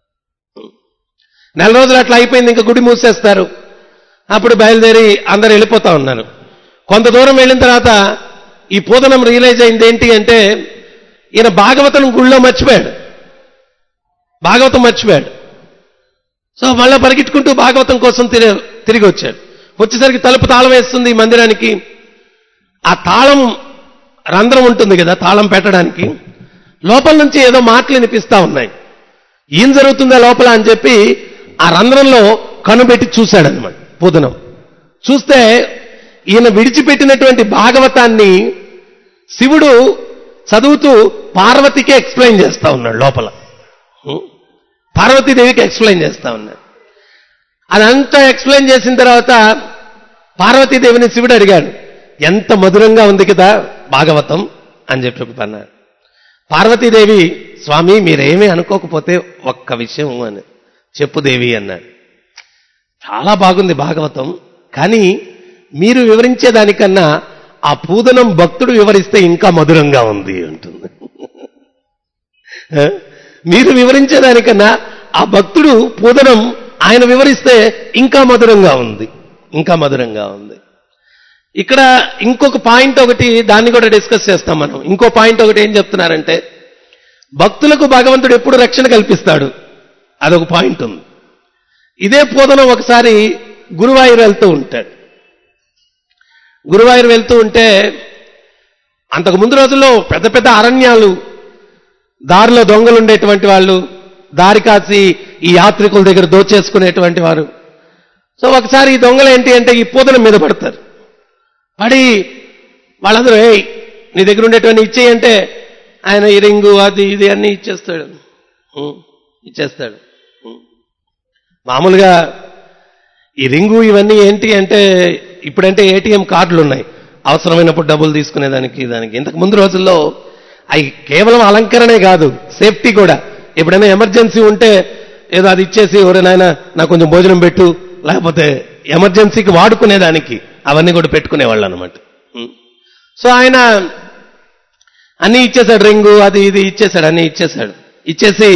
నెల రోజులు అట్లా అయిపోయింది ఇంకా గుడి మూసేస్తారు అప్పుడు బయలుదేరి అందరు వెళ్ళిపోతా ఉన్నారు కొంత దూరం వెళ్ళిన తర్వాత ఈ పూదనం రియలైజ్ అయింది ఏంటి అంటే ఈయన భాగవతం గుళ్ళో మర్చిపోయాడు భాగవతం మర్చిపోయాడు సో మళ్ళా పరిగెట్టుకుంటూ భాగవతం కోసం తిరిగి తిరిగి వచ్చాడు వచ్చేసరికి తలుపు తాళం వేస్తుంది ఈ మందిరానికి ఆ తాళం రంధ్రం ఉంటుంది కదా తాళం పెట్టడానికి లోపల నుంచి ఏదో మాటలు వినిపిస్తా ఉన్నాయి ఏం జరుగుతుందా లోపల అని చెప్పి ఆ రంధ్రంలో కనుబెట్టి చూశాడనమాట పూదనం చూస్తే ఈయన విడిచిపెట్టినటువంటి భాగవతాన్ని శివుడు చదువుతూ పార్వతికే ఎక్స్ప్లెయిన్ చేస్తా ఉన్నాడు లోపల ఉం? పార్వతీదేవికి ఎక్స్ప్లెయిన్ చేస్తా ఉన్నాడు అదంతా ఎక్స్ప్లెయిన్ చేసిన తర్వాత పార్వతీదేవిని శివుడు అడిగాడు ఎంత మధురంగా ఉంది కదా భాగవతం అని చెప్పి అన్నాడు పార్వతీదేవి స్వామి మీరేమీ అనుకోకపోతే ఒక్క విషయం అని చెప్పు దేవి అన్నాడు చాలా బాగుంది భాగవతం కానీ మీరు వివరించేదానికన్నా ఆ పూదనం భక్తుడు వివరిస్తే ఇంకా మధురంగా ఉంది అంటుంది మీరు వివరించేదానికన్నా ఆ భక్తుడు పూదనం ఆయన వివరిస్తే ఇంకా మధురంగా ఉంది ఇంకా మధురంగా ఉంది ఇక్కడ ఇంకొక పాయింట్ ఒకటి దాన్ని కూడా డిస్కస్ చేస్తాం మనం ఇంకో పాయింట్ ఒకటి ఏం చెప్తున్నారంటే భక్తులకు భగవంతుడు ఎప్పుడు రక్షణ కల్పిస్తాడు అదొక పాయింట్ ఉంది ఇదే పూదనం ఒకసారి గురువాయూరు వెళ్తూ ఉంటాడు గురువాయూరు వెళ్తూ ఉంటే అంతకు ముందు రోజుల్లో పెద్ద పెద్ద అరణ్యాలు దారిలో దొంగలు ఉండేటువంటి వాళ్ళు దారి కాసి ఈ యాత్రికుల దగ్గర దోచేసుకునేటువంటి వారు సో ఒకసారి ఈ దొంగలు ఏంటి అంటే ఈ పూదనం మీద పడతారు పడి వాళ్ళందరూ ఏయ్ నీ దగ్గర ఉండేటువంటి ఇచ్చేయి అంటే ఆయన ఈ రింగు అది ఇది అన్ని ఇచ్చేస్తాడు ఉం, ఇచ్చేస్తాడు ఉం. మామూలుగా ఈ రింగు ఇవన్నీ ఏంటి అంటే ఇప్పుడంటే ఏటీఎం కార్డులు ఉన్నాయి అవసరమైనప్పుడు డబ్బులు తీసుకునేదానికి దానికి ఇంతకు ముందు రోజుల్లో అవి కేవలం అలంకరణే కాదు సేఫ్టీ కూడా ఎప్పుడైనా ఎమర్జెన్సీ ఉంటే ఏదో అది ఇచ్చేసి ఎవరైనా నాయన నాకు కొంచెం భోజనం పెట్టు లేకపోతే ఎమర్జెన్సీకి వాడుకునేదానికి అవన్నీ కూడా పెట్టుకునేవాళ్ళు అనమాట సో ఆయన అన్నీ ఇచ్చేశాడు రింగు అది ఇది ఇచ్చేశాడు అన్నీ ఇచ్చేశాడు ఇచ్చేసి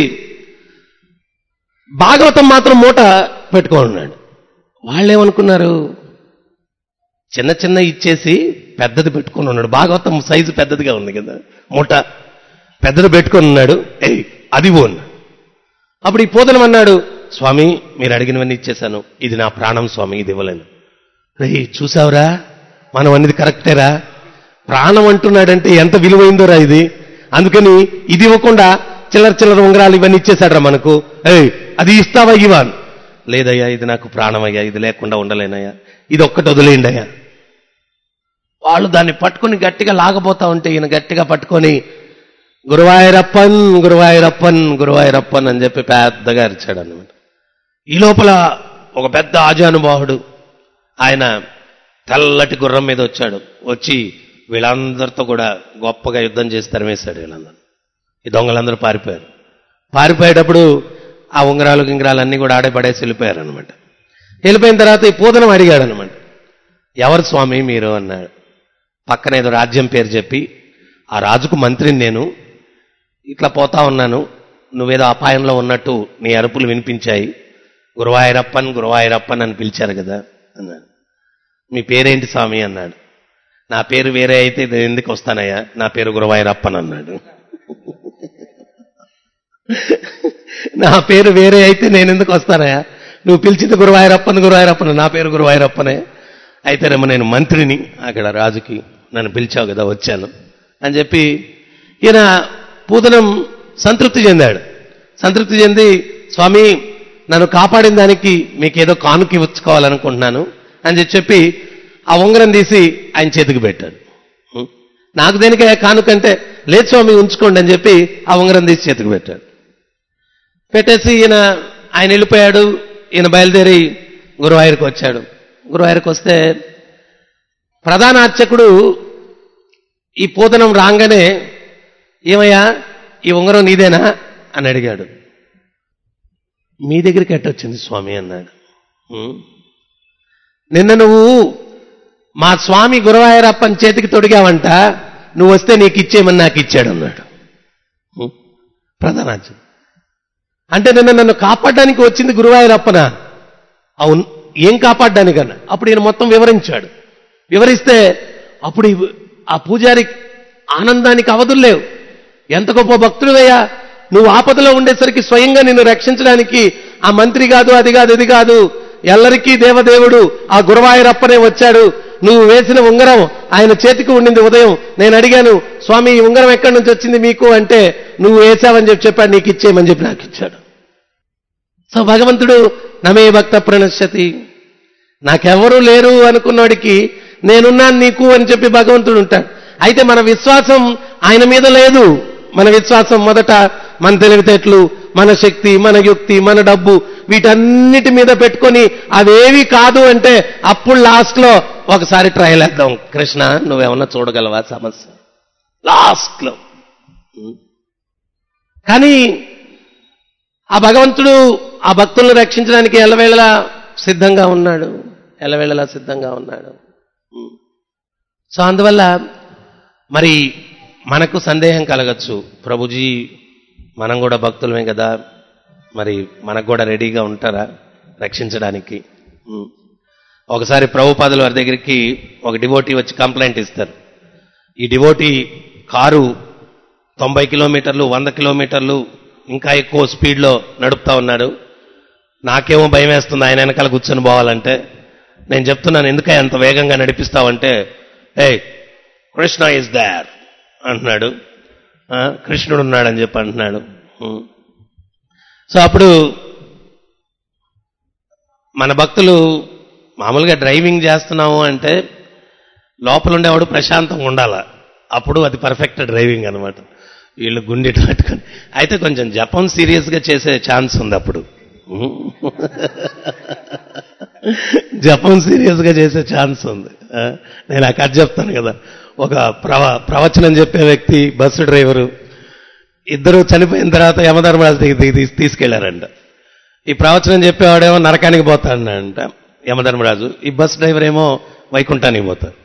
భాగవతం మాత్రం మూట పెట్టుకొని ఉన్నాడు వాళ్ళేమనుకున్నారు చిన్న చిన్న ఇచ్చేసి పెద్దది పెట్టుకొని ఉన్నాడు భాగవతం సైజు పెద్దదిగా ఉంది కదా మూట పెద్దది పెట్టుకొని ఉన్నాడు ఏయ్ అది ఓ అన్నాడు. అప్పుడు ఈ పోతనం అన్నాడు స్వామి మీరు అడిగినవన్నీ ఇచ్చేశాను ఇది నా ప్రాణం స్వామి ఇది ఇవ్వలేను రే చూసావురా మనం అనేది కరెక్టేరా ప్రాణం అంటున్నాడంటే ఎంత విలువైందోరా ఇది అందుకని ఇది ఇవ్వకుండా చిల్లర చిల్లర ఉంగరాలు ఇవన్నీ ఇచ్చేశాడ్రా మనకు ఏయ్ అది ఇస్తావా ఇవాన్ లేదయ్యా ఇది నాకు ప్రాణమయ్యా ఇది లేకుండా ఉండలేనయ్యా ఇది ఒక్కటి వదిలేయండి అయ్యా వాళ్ళు దాన్ని పట్టుకుని గట్టిగా లాగబోతా ఉంటే ఈయన గట్టిగా పట్టుకొని గురువాయూరప్పన్ గురువాయూరప్పన్ గురువాయూరప్పన్ అని చెప్పి పెద్దగా అరిచాడు అనమాట ఈ లోపల ఒక పెద్ద ఆజానుబాహుడు ఆయన తెల్లటి గుర్రం మీద వచ్చాడు వచ్చి వీళ్ళందరితో కూడా గొప్పగా యుద్ధం చేసి తరిమేశాడు వీళ్ళందరూ ఈ దొంగలందరూ పారిపోయారు పారిపోయేటప్పుడు ఆ ఉంగరాలు గింగరాలు అన్నీ కూడా ఆడే పడేసి వెళ్ళిపోయారు అనమాట వెళ్ళిపోయిన తర్వాత ఈ పూదనం అడిగాడు అనమాట ఎవరు స్వామి మీరు అన్నాడు పక్కన ఏదో రాజ్యం పేరు చెప్పి ఆ రాజుకు మంత్రిని నేను ఇట్లా పోతా ఉన్నాను నువ్వేదో అపాయంలో ఉన్నట్టు నీ అరుపులు వినిపించాయి గురువాయూరప్పన్ గురువాయూరప్పన్ అని పిలిచారు కదా అన్నాడు మీ పేరేంటి స్వామి అన్నాడు నా పేరు వేరే అయితే నేను ఎందుకు వస్తానయ్యా నా పేరు గురువాయూరప్పన్ అన్నాడు నా పేరు వేరే అయితే నేను ఎందుకు వస్తానయ్యా నువ్వు పిలిచింది గురువాయూరప్పన్ గురువాయూరప్పన్ నా పేరు గురువాయూరప్పనే అయితేనేమో నేను మంత్రిని అక్కడ రాజుకి నన్ను పిలిచావు కదా వచ్చాను అని చెప్పి ఈయన పూతనం సంతృప్తి చెందాడు సంతృప్తి చెంది స్వామి నన్ను కాపాడిన దానికి మీకు ఏదో కానుక ఇచ్చుకోవాలనుకుంటున్నాను అని చెప్పి చెప్పి ఆ ఉంగరం తీసి ఆయన చేతికి పెట్టాడు ఉం? నాకు దేనికే కానుకంటే లేదు స్వామి ఉంచుకోండి అని చెప్పి ఆ ఉంగరం తీసి చేతికి పెట్టాడు పెట్టేసి ఈయన ఆయన వెళ్ళిపోయాడు ఈయన బయలుదేరి గురువాయూరుకి వచ్చాడు గురువాయూరుకి వస్తే ప్రధాన అర్చకుడు ఈ పూతనం రాగానే ఏమయ్యా ఈ ఉంగరం నీదేనా అని అడిగాడు మీ దగ్గరికి ఎట్టొచ్చింది స్వామి అన్నాడు "ఉం. నిన్న నువ్వు మా స్వామి గురవాయరప్పని చేతికి తొడిగావంట నువ్వు వస్తే నీకు ఇచ్చేయమని నాకు ఇచ్చాడు అన్నాడు ఉం. ప్రధానాచార్య అంటే నిన్న నన్ను కాపాడడానికి వచ్చింది గురువాయూరప్పన అవును ఏం కాపాడడానికన్నా అప్పుడు ఈయన మొత్తం వివరించాడు వివరిస్తే అప్పుడు ఈ- ఆ పూజారి ఆనందానికి అవధులు లేవు ఎంత గొప్ప భక్తుడివయ్యా నువ్వు ఆపదలో ఉండేసరికి స్వయంగా నిన్ను రక్షించడానికి ఆ మంత్రి కాదు అది కాదు ఇది కాదు ఎల్లరికీ దేవదేవుడు ఆ గురవాయూరప్పనే వచ్చాడు నువ్వు వేసిన ఉంగరం ఆయన చేతికి ఉండింది ఉదయం నేను అడిగాను స్వామి ఈ ఉంగరం ఎక్కడి నుంచి వచ్చింది మీకు అంటే నువ్వు వేసావని చెప్పి చెప్పాడు నీకు ఇచ్చేయమని చెప్పి నాకు ఇచ్చాడు సో భగవంతుడు నమే భక్త ప్రణశ్యతి నాకెవరూ లేరు అనుకున్నవాడికి నేనున్నాను నీకు అని చెప్పి భగవంతుడు ఉంటాడు అయితే మన విశ్వాసం ఆయన మీద లేదు మన విశ్వాసం మొదట మన తెలివితేటలు మన శక్తి మన యుక్తి మన డబ్బు వీటన్నిటి మీద పెట్టుకొని అవేవి కాదు అంటే అప్పుడు లాస్ట్ లో ఒకసారి ట్రయల్ వేద్దాం కృష్ణ నువ్వేమన్నా చూడగలవా సమస్య లాస్ట్ లో కానీ ఆ భగవంతుడు ఆ భక్తులను రక్షించడానికి ఎల్లవేళలా సిద్ధంగా ఉన్నాడు ఎల్లవేళలా సిద్ధంగా ఉన్నాడు ఉం. సో అందువల్ల మరి మనకు సందేహం కలగచ్చు ప్రభుజీ మనం కూడా భక్తులమే కదా మరి మనకు కూడా రెడీగా ఉంటారా రక్షించడానికి ఉం. ఒకసారి ప్రభుపాదుల వారి దగ్గరికి ఒక డివోటీ వచ్చి కంప్లైంట్ ఇస్తారు ఈ డివోటీ కారు తొంభై కిలోమీటర్లు వంద కిలోమీటర్లు ఇంకా ఎక్కువ స్పీడ్లో నడుపుతా ఉన్నాడు నాకేమో భయం వేస్తుంది ఆయన వెనకాల కూర్చొని పోవాలంటే నేను చెప్తున్నాను ఎందుకే అంత వేగంగా నడిపిస్తావంటే ఏ కృష్ణ ఇస్ దేర్ అంటున్నాడు ఆ, కృష్ణుడు ఉన్నాడని చెప్పి అంటున్నాడు ఉం. సో అప్పుడు మన భక్తులు మామూలుగా డ్రైవింగ్ చేస్తున్నాము అంటే లోపల ఉండేవాడు ప్రశాంతంగా ఉండాల అప్పుడు అది పర్ఫెక్ట్ డ్రైవింగ్ అనమాట వీళ్ళు గుండె పట్టుకొని అయితే కొంచెం జపం సీరియస్గా చేసే ఛాన్స్ ఉంది అప్పుడు జపం సీరియస్గా చేసే ఛాన్స్ ఉంది ఆ, నేను ఆ కథ చెప్తాను కదా ఒక ప్రవ ప్రవచనం చెప్పే వ్యక్తి బస్సు డ్రైవరు ఇద్దరు చనిపోయిన తర్వాత యమధర్మరాజు దగ్గర దిగి తీసి- తీసుకెళ్లారంట ఈ ప్రవచనం చెప్పేవాడేమో నరకానికి పోతాడంట యమధర్మరాజు ఈ బస్ డ్రైవర్ ఏమో వైకుంఠానికి పోతాడు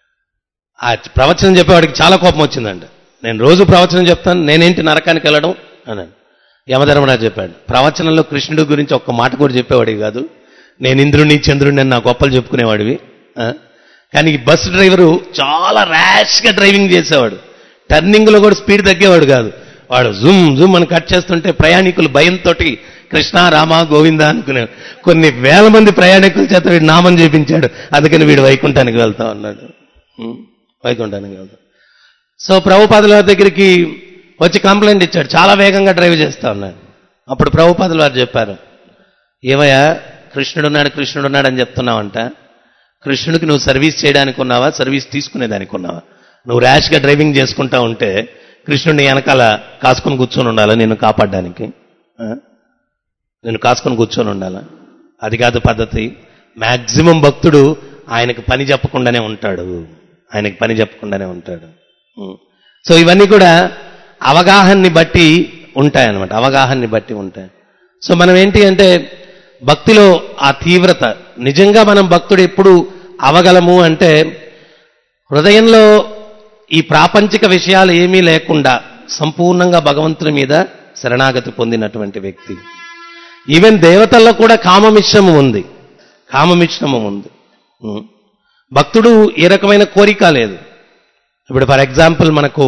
ఆ ప్రవచనం చెప్పేవాడికి చాలా కోపం వచ్చిందంట నేను రోజు ప్రవచనం చెప్తాను నేనేంటి నరకానికి వెళ్ళడం అన్నాను యమధర్మరాజు చెప్పాడు ప్రవచనంలో కృష్ణుడి గురించి ఒక్క మాట కూడా చెప్పేవాడివి కాదు నేను ఇంద్రుడిని చంద్రుడిని అని నా గొప్పలు చెప్పుకునేవాడివి ఆ? కానీ ఈ బస్ డ్రైవరు చాలా ర్యాష్గా డ్రైవింగ్ చేసేవాడు టర్నింగ్లో కూడా స్పీడ్ తగ్గేవాడు కాదు వాడు జూమ్ జూమ్ అని కట్ చేస్తుంటే ప్రయాణికులు భయంతో కృష్ణ రామ గోవింద అనుకునే కొన్ని వేల మంది ప్రయాణికుల చేత వీడు నామం చేపించాడు అందుకని వీడు వైకుంఠానికి వెళ్తా ఉన్నాడు ఉం, వైకుంఠానికి వెళ్తా సో ప్రభుపాదుల వారి దగ్గరికి వచ్చి కంప్లైంట్ ఇచ్చాడు చాలా వేగంగా డ్రైవ్ చేస్తా ఉన్నాడు అప్పుడు ప్రభుపాదుల వారు చెప్పారు ఏమయ్యా కృష్ణుడు ఉన్నాడు కృష్ణుడు ఉన్నాడు అని చెప్తున్నావంట కృష్ణుడికి నువ్వు సర్వీస్ చేయడానికి ఉన్నావా సర్వీస్ తీసుకునేదానికి ఉన్నావా నువ్వు ర్యాష్గా డ్రైవింగ్ చేసుకుంటా ఉంటే కృష్ణుడిని వెనకాల కాసుకొని కూర్చొని ఉండాలా నిన్ను కాపాడడానికి ఆ? నేను కాసుకొని కూర్చొని ఉండాలా అది కాదు పద్ధతి మ్యాక్సిమం భక్తుడు ఆయనకు పని చెప్పకుండానే ఉంటాడు ఆయనకి పని చెప్పకుండానే ఉంటాడు ఉం. సో ఇవన్నీ కూడా అవగాహనని బట్టి ఉంటాయన్నమాట అవగాహనని బట్టి ఉంటాయి సో మనం ఏంటి అంటే భక్తిలో ఆ తీవ్రత నిజంగా మనం భక్తుడు ఎప్పుడు అవగలము అంటే హృదయంలో ఈ ప్రాపంచిక విషయాలు ఏమీ లేకుండా సంపూర్ణంగా భగవంతుని మీద శరణాగతి పొందినటువంటి వ్యక్తి ఈవెన్ దేవతల్లో కూడా కామమిశ్రమం ఉంది కామమిశ్రమం ఉంది ఉం. భక్తుడు ఏ రకమైన కోరిక లేదు ఇప్పుడు ఫర్ ఎగ్జాంపుల్ మనకు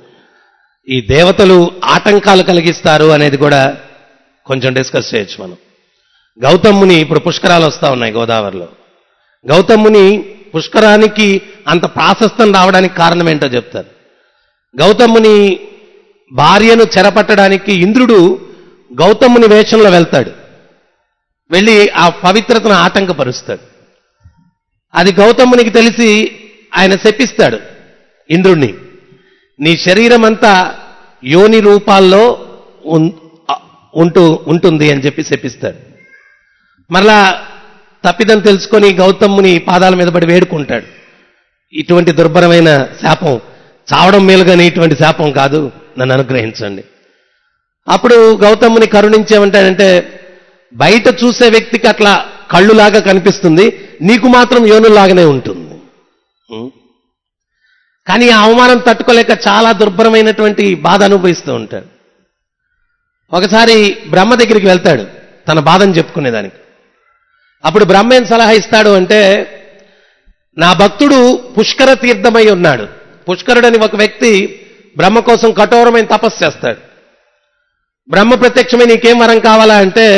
ఈ దేవతలు ఆటంకాలు కలిగిస్తారు అనేది కూడా కొంచెం డిస్కస్ చేయొచ్చు మనం గౌతమ్ముని ఇప్పుడు పుష్కరాలు వస్తా ఉన్నాయి గోదావరిలో గౌతమ్ముని పుష్కరానికి అంత ప్రాశస్తం రావడానికి కారణం ఏంటో చెప్తారు గౌతమ్ముని భార్యను చెరపట్టడానికి ఇంద్రుడు గౌతమ్ముని వేషంలో వెళ్తాడు వెళ్ళి ఆ పవిత్రతను ఆటంకపరుస్తాడు అది గౌతమునికి తెలిసి ఆయన శపిస్తాడు ఇంద్రుణ్ణి నీ శరీరం అంతా యోని రూపాల్లో ఉన్- ఆ- ఉంటూ ఉంటుంది అని చెప్పి శపిస్తాడు మరలా తప్పిదం తెలుసుకొని గౌతముని పాదాల మీద పడి వేడుకుంటాడు ఇటువంటి దుర్భరమైన శాపం చావడం మేలుగాని ఇటువంటి శాపం కాదు నన్ను అనుగ్రహించండి అప్పుడు గౌతముని కరుణించేమంటాడంటే బయట చూసే వ్యక్తికి అట్లా కళ్ళులాగా కనిపిస్తుంది నీకు మాత్రం యోనులాగానే ఉంటుంది ఉం? కానీ ఆ అవమానం తట్టుకోలేక చాలా దుర్భరమైనటువంటి బాధ అనుభవిస్తూ ఉంటాడు ఒకసారి బ్రహ్మ దగ్గరికి వెళ్తాడు తన బాధను చెప్పుకునేదానికి అప్పుడు బ్రహ్మ ఏం సలహా ఇస్తాడు అంటే నా భక్తుడు పుష్కర తీర్థమై ఉన్నాడు పుష్కరుడని ఒక వ్యక్తి బ్రహ్మ కోసం కఠోరమైన తపస్సు చేస్తాడు బ్రహ్మ ప్రత్యక్షమై నీకేం వరం కావాలా అంటే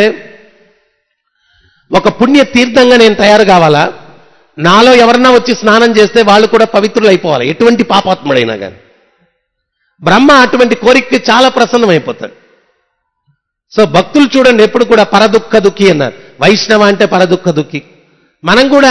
ఒక పుణ్య తీర్థంగా నేను తయారు కావాలా నాలో ఎవరన్నా వచ్చి స్నానం చేస్తే వాళ్ళు కూడా పవిత్రులు అయిపోవాలి ఎటువంటి పాపాత్ముడైనా కానీ బ్రహ్మ అటువంటి కోరికకి చాలా ప్రసన్నమైపోతాడు సో భక్తులు చూడండి ఎప్పుడు కూడా పరదుఃఖ దుఃఖి అన్నారు వైష్ణవ అంటే పరదుఃఖ దుఃఖి మనం కూడా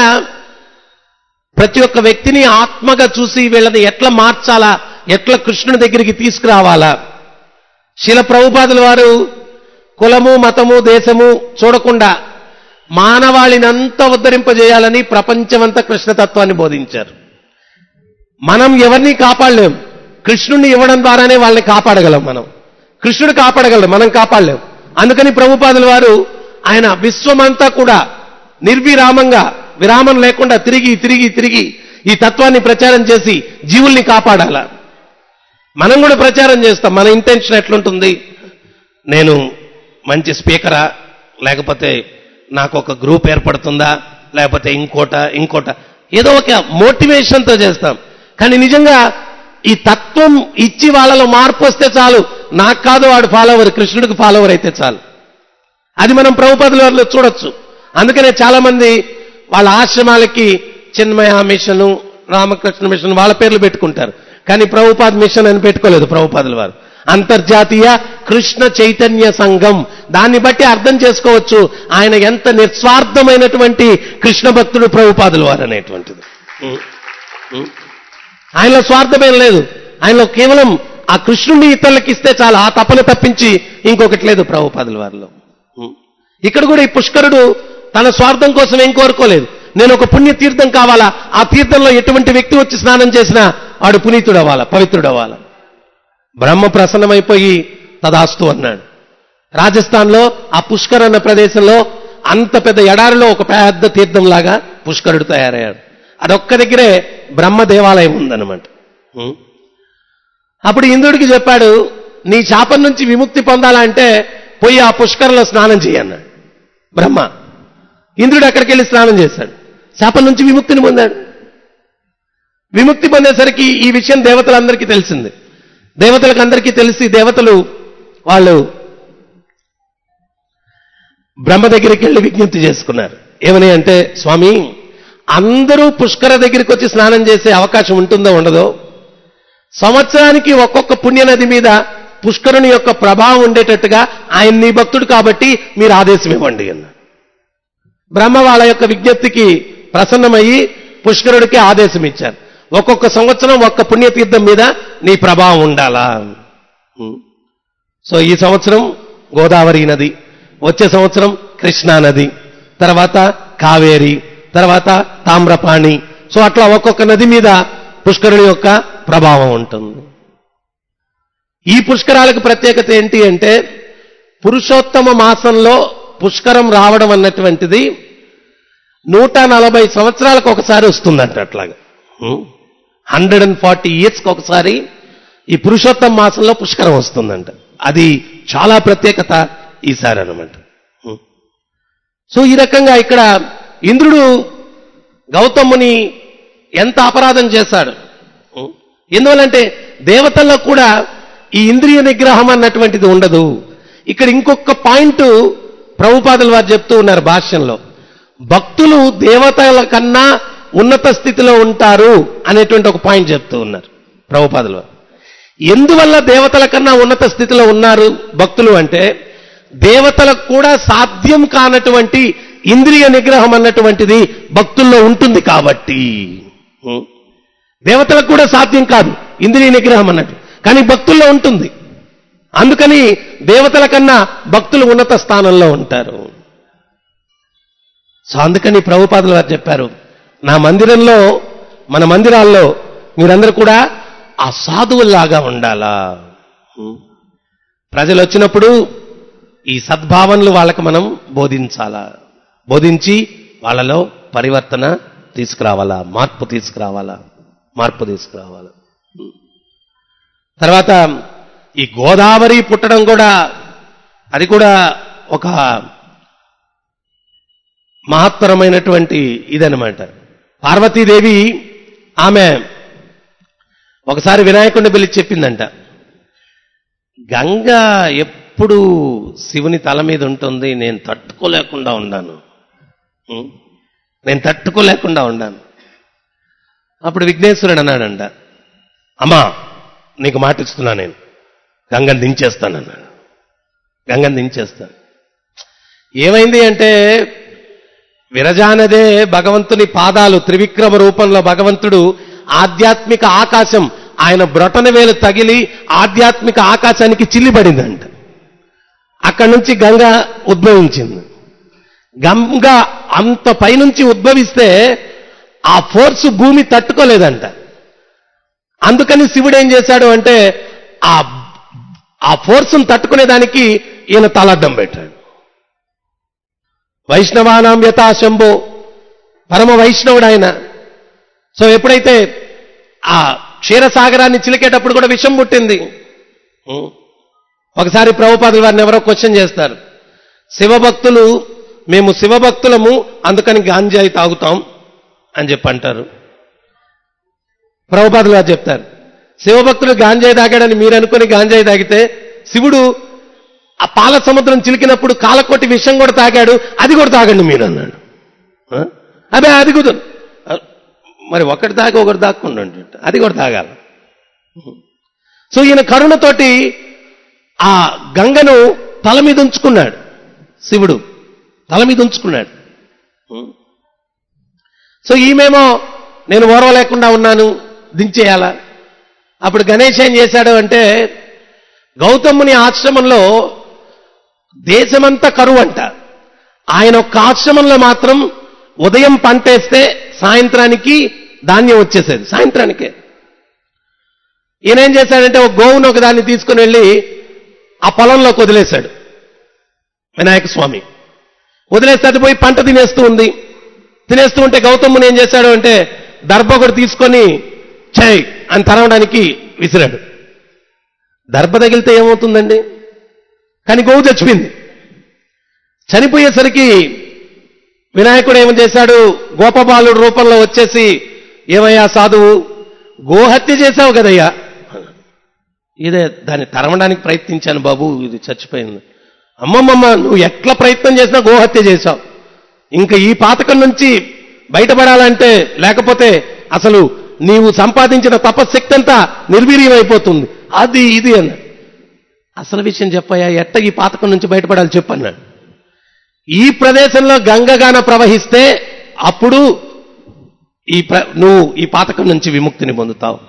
ప్రతి ఒక్క వ్యక్తిని ఆత్మగా చూసి వీళ్ళని ఎట్లా మార్చాలా ఎట్లా కృష్ణుని దగ్గరికి తీసుకురావాలా శిల ప్రభుపాదుల వారు కులము మతము దేశము చూడకుండా మానవాళినంతా ఉద్ధరింపజేయాలని ప్రపంచమంతా కృష్ణతత్వాన్ని బోధించారు మనం ఎవరిని కాపాడలేం కృష్ణుణ్ణి ఇవ్వడం ద్వారానే వాళ్ళని కాపాడగలం మనం కృష్ణుడు కాపాడగలడు మనం కాపాడలేం అందుకని ప్రభుపాదుల వారు ఆయన విశ్వమంతా కూడా నిర్విరామంగా విరామం లేకుండా తిరిగి తిరిగి తిరిగి ఈ తత్వాన్ని ప్రచారం చేసి జీవుల్ని కాపాడాల మనం కూడా ప్రచారం చేస్తాం మన ఇంటెన్షన్ ఎట్లుంటుంది నేను మంచి స్పీకరా లేకపోతే నాకు ఒక గ్రూప్ ఏర్పడుతుందా లేకపోతే ఇంకోట ఇంకోట ఏదో ఒక మోటివేషన్తో చేస్తాం కానీ నిజంగా ఈ తత్వం ఇచ్చి వాళ్ళలో మార్పు వస్తే చాలు నాకు కాదు వాడు ఫాలోవర్ కృష్ణుడికి ఫాలోవర్ అయితే చాలు అది మనం ప్రభుపదుల వారిలో చూడొచ్చు అందుకనే చాలా మంది వాళ్ళ ఆశ్రమాలకి చిన్మయ మిషన్ రామకృష్ణ మిషన్ వాళ్ళ పేర్లు పెట్టుకుంటారు కానీ ప్రభుపాద్ మిషన్ అని పెట్టుకోలేదు ప్రభుపాదుల వారు అంతర్జాతీయ కృష్ణ చైతన్య సంఘం దాన్ని బట్టి అర్థం చేసుకోవచ్చు ఆయన ఎంత నిస్వార్థమైనటువంటి కృష్ణ భక్తుడు ప్రభుపాదుల వారు అనేటువంటిది ఉం. ఉం. ఆయనలో స్వార్థమేం లేదు ఆయనలో కేవలం ఆ కృష్ణుడిని ఇతరులకు ఇస్తే చాలు ఆ తపన తప్పించి ఇంకొకటి లేదు ప్రభుపాదుల వారిలో ఉం. ఇక్కడ కూడా ఈ పుష్కరుడు తన స్వార్థం కోసం ఏం కోరుకోలేదు నేను ఒక పుణ్య తీర్థం కావాలా ఆ తీర్థంలో ఎటువంటి వ్యక్తి వచ్చి స్నానం చేసినా వాడు పునీతుడు అవ్వాలా పవిత్రుడు అవ్వాలా బ్రహ్మ ప్రసన్నమైపోయి తదాస్తు అన్నాడు రాజస్థాన్లో ఆ పుష్కర్ అన్న ప్రదేశంలో అంత పెద్ద ఎడారిలో ఒక పెద్ద తీర్థంలాగా పుష్కరుడు తయారయ్యాడు అదొక్క దగ్గరే బ్రహ్మ దేవాలయం ఉందన్నమాట ఉం. అప్పుడు ఇంద్రుడికి చెప్పాడు నీ శాపం నుంచి విముక్తి పొందాలంటే పోయి ఆ పుష్కరంలో స్నానం చేయన్నాడు బ్రహ్మ ఇంద్రుడు అక్కడికి వెళ్ళి స్నానం చేశాడు శాపం నుంచి విముక్తిని పొందాడు విముక్తి పొందేసరికి ఈ విషయం దేవతలందరికీ తెలిసింది దేవతలకు అందరికీ తెలిసి దేవతలు వాళ్ళు బ్రహ్మ దగ్గరికి వెళ్ళి విజ్ఞప్తి చేసుకున్నారు ఏమని అంటే స్వామి అందరూ పుష్కర దగ్గరికి వచ్చి స్నానం చేసే అవకాశం ఉంటుందో ఉండదో సంవత్సరానికి ఒక్కొక్క పుణ్యనది మీద పుష్కరుని యొక్క ప్రభావం ఉండేటట్టుగా ఆయన నీ భక్తుడు కాబట్టి మీరు ఆదేశం ఇవ్వండి అన్నారు బ్రహ్మ వాళ్ళ యొక్క విజ్ఞప్తికి ప్రసన్నమయ్యి పుష్కరుడికి ఆదేశం ఇచ్చారు ఒక్కొక్క సంవత్సరం ఒక్క పుణ్యతీర్థం మీద నీ ప్రభావం ఉండాలా ఉం. సో ఈ సంవత్సరం గోదావరి నది వచ్చే సంవత్సరం కృష్ణా నది తర్వాత కావేరి తర్వాత తామ్రపాణి సో అట్లా ఒక్కొక్క నది మీద పుష్కరుని యొక్క ప్రభావం ఉంటుంది ఈ పుష్కరాలకు ప్రత్యేకత ఏంటి అంటే పురుషోత్తమ మాసంలో పుష్కరం రావడం అన్నటువంటిది నూట నలభై సంవత్సరాలకు ఒకసారి వస్తుందంట అట్లాగా హండ్రెడ్ అండ్ ఫార్టీ ఇయర్స్కి ఒకసారి ఈ పురుషోత్తమ మాసంలో పుష్కరం వస్తుందంట అది చాలా ప్రత్యేకత ఈసారి అనమాట సో ఈ రకంగా ఇక్కడ ఇంద్రుడు గౌతముని ఎంత అపరాధం చేశాడు ఎందువల్లంటే దేవతల్లో కూడా ఈ ఇంద్రియ నిగ్రహం అన్నటువంటిది ఉండదు ఇక్కడ ఇంకొక పాయింట్ ప్రభుపాదులు వారు చెప్తూ ఉన్నారు భాష్యంలో భక్తులు దేవతల కన్నా ఉన్నత స్థితిలో ఉంటారు అనేటువంటి ఒక పాయింట్ చెప్తూ ఉన్నారు ప్రభుపాదులు వారు ఎందువల్ల దేవతల కన్నా ఉన్నత స్థితిలో ఉన్నారు భక్తులు అంటే దేవతలకు కూడా సాధ్యం కానటువంటి ఇంద్రియ నిగ్రహం అన్నటువంటిది భక్తుల్లో ఉంటుంది కాబట్టి ఉం. దేవతలకు కూడా సాధ్యం కాదు ఇంద్రియ నిగ్రహం అన్నట్టు కానీ భక్తుల్లో ఉంటుంది అందుకని దేవతల కన్నా భక్తులు ఉన్నత స్థానంలో ఉంటారు సో అందుకని ప్రభుపాదులు వారు చెప్పారు నా మందిరంలో మన మందిరాల్లో మీరందరూ కూడా ఆ సాధువుల్లాగా ఉండాలా ఉం. ప్రజలు వచ్చినప్పుడు ఈ సద్భావనలు వాళ్ళకి మనం బోధించాలా బోధించి వాళ్ళలో పరివర్తన తీసుకురావాలా మార్పు తీసుకురావాలా మార్పు తీసుకురావాలా ఉం. తర్వాత ఈ గోదావరి పుట్టడం కూడా అది కూడా ఒక మహత్తరమైనటువంటి ఇదనమాట పార్వతీదేవి ఆమె ఒకసారి వినాయకుడిని పిలిచి చెప్పిందంట గంగ ఎప్పుడు శివుని తల మీద ఉంటుంది నేను తట్టుకోలేకుండా ఉన్నాను ఉం? నేను తట్టుకోలేకుండా ఉన్నాను అప్పుడు విఘ్నేశ్వరుడు అన్నాడంట అమ్మా నీకు మాట ఇస్తున్నా నేను గంగను దించేస్తానన్నాడు గంగను దించేస్తాను ఏమైంది అంటే విరజానదే భగవంతుని పాదాలు త్రివిక్రమ రూపంలో భగవంతుడు ఆధ్యాత్మిక ఆకాశం ఆయన బ్రొటన వేలు తగిలి ఆధ్యాత్మిక ఆకాశానికి చిల్లిపడిందంట అక్కడి నుంచి గంగ ఉద్భవించింది గంగ అంత పైనుంచి ఉద్భవిస్తే ఆ ఫోర్స్ భూమి తట్టుకోలేదంట అందుకని శివుడు ఏం చేశాడు అంటే ఆ ఆ ఫోర్స్ను తట్టుకునేదానికి ఈయన తలడ్డం పెట్టాడు వైష్ణవానాం యథాశంభో పరమ వైష్ణవుడు ఆయన సో ఎప్పుడైతే ఆ క్షీరసాగరాన్ని చిలికేటప్పుడు కూడా విషం పుట్టింది ఉం. ఒకసారి ప్రభుపాదులు వారిని ఎవరో క్వశ్చన్ చేస్తారు శివభక్తులు మేము శివభక్తులము అందుకని గాంజాయి తాగుతాం అని చెప్పి అంటారు ప్రభుపాదులు వారు చెప్తారు శివభక్తులు గాంజాయి తాగాడని మీరు అనుకుని గాంజాయి తాగితే శివుడు ఆ పాల సముద్రం చిలికినప్పుడు కాలకోటి విషం కూడా తాగాడు అది కూడా తాగండి మీరు అన్నాడు ఆ? అదే అది కుదరదు ఆ, మరి ఒకటి తాగి ఒకటి దాక్కుండా ఉంటుంట అది కూడా తాగాలి సో ఈయన కరుణతోటి ఆ గంగను తల మీద ఉంచుకున్నాడు శివుడు తల మీద ఉంచుకున్నాడు సో ఈమెమో నేను ఓర్వలేకుండా ఉన్నాను దించేయాలా అప్పుడు గణేష్ ఏం చేశాడు అంటే గౌతముని ఆశ్రమంలో దేశమంతా కరువు అంట ఆయన ఒక్క ఆశ్రమంలో మాత్రం ఉదయం పంటేస్తే సాయంత్రానికి ధాన్యం వచ్చేసేది సాయంత్రానికే ఈయన ఏం చేశాడంటే ఒక గోవును ఒక దాన్ని తీసుకుని వెళ్ళి ఆ పొలంలోకి వదిలేశాడు వినాయక స్వామి వదిలేస్తే అది పోయి పంట తినేస్తూ ఉంది తినేస్తూ ఉంటే గౌతముని ఏం చేశాడు అంటే దర్భ ఒకటి తీసుకొని చేయి అని తరవడానికి విసిరాడు దర్భ తగిలితే ఏమవుతుందండి కానీ గోవు చచ్చిపోయింది చనిపోయేసరికి వినాయకుడు ఏమని చేశాడు గోపబాలుడు రూపంలో వచ్చేసి ఏమయ్యా సాధువు గోహత్య చేశావు కదయ్యా ఇదే దాన్ని తరమడానికి ప్రయత్నించాను బాబు ఇది చచ్చిపోయింది అమ్మమ్మమ్మ నువ్వు ఎట్లా ప్రయత్నం చేసినా గోహత్య చేశావు ఇంకా ఈ పాతకం నుంచి బయటపడాలంటే లేకపోతే అసలు నీవు సంపాదించిన తపశక్తి అంతా నిర్వీర్యమైపోతుంది అది ఇది అన్నాడు అసలు విషయం చెప్పయ్యా ఎట్ట ఈ పాతకం నుంచి బయటపడాలి చెప్పన్నాడు ఈ ప్రదేశంలో గంగగాన ప్రవహిస్తే అప్పుడు ఈ ప్ర నువ్వు ఈ పాతకం నుంచి విముక్తిని పొందుతావు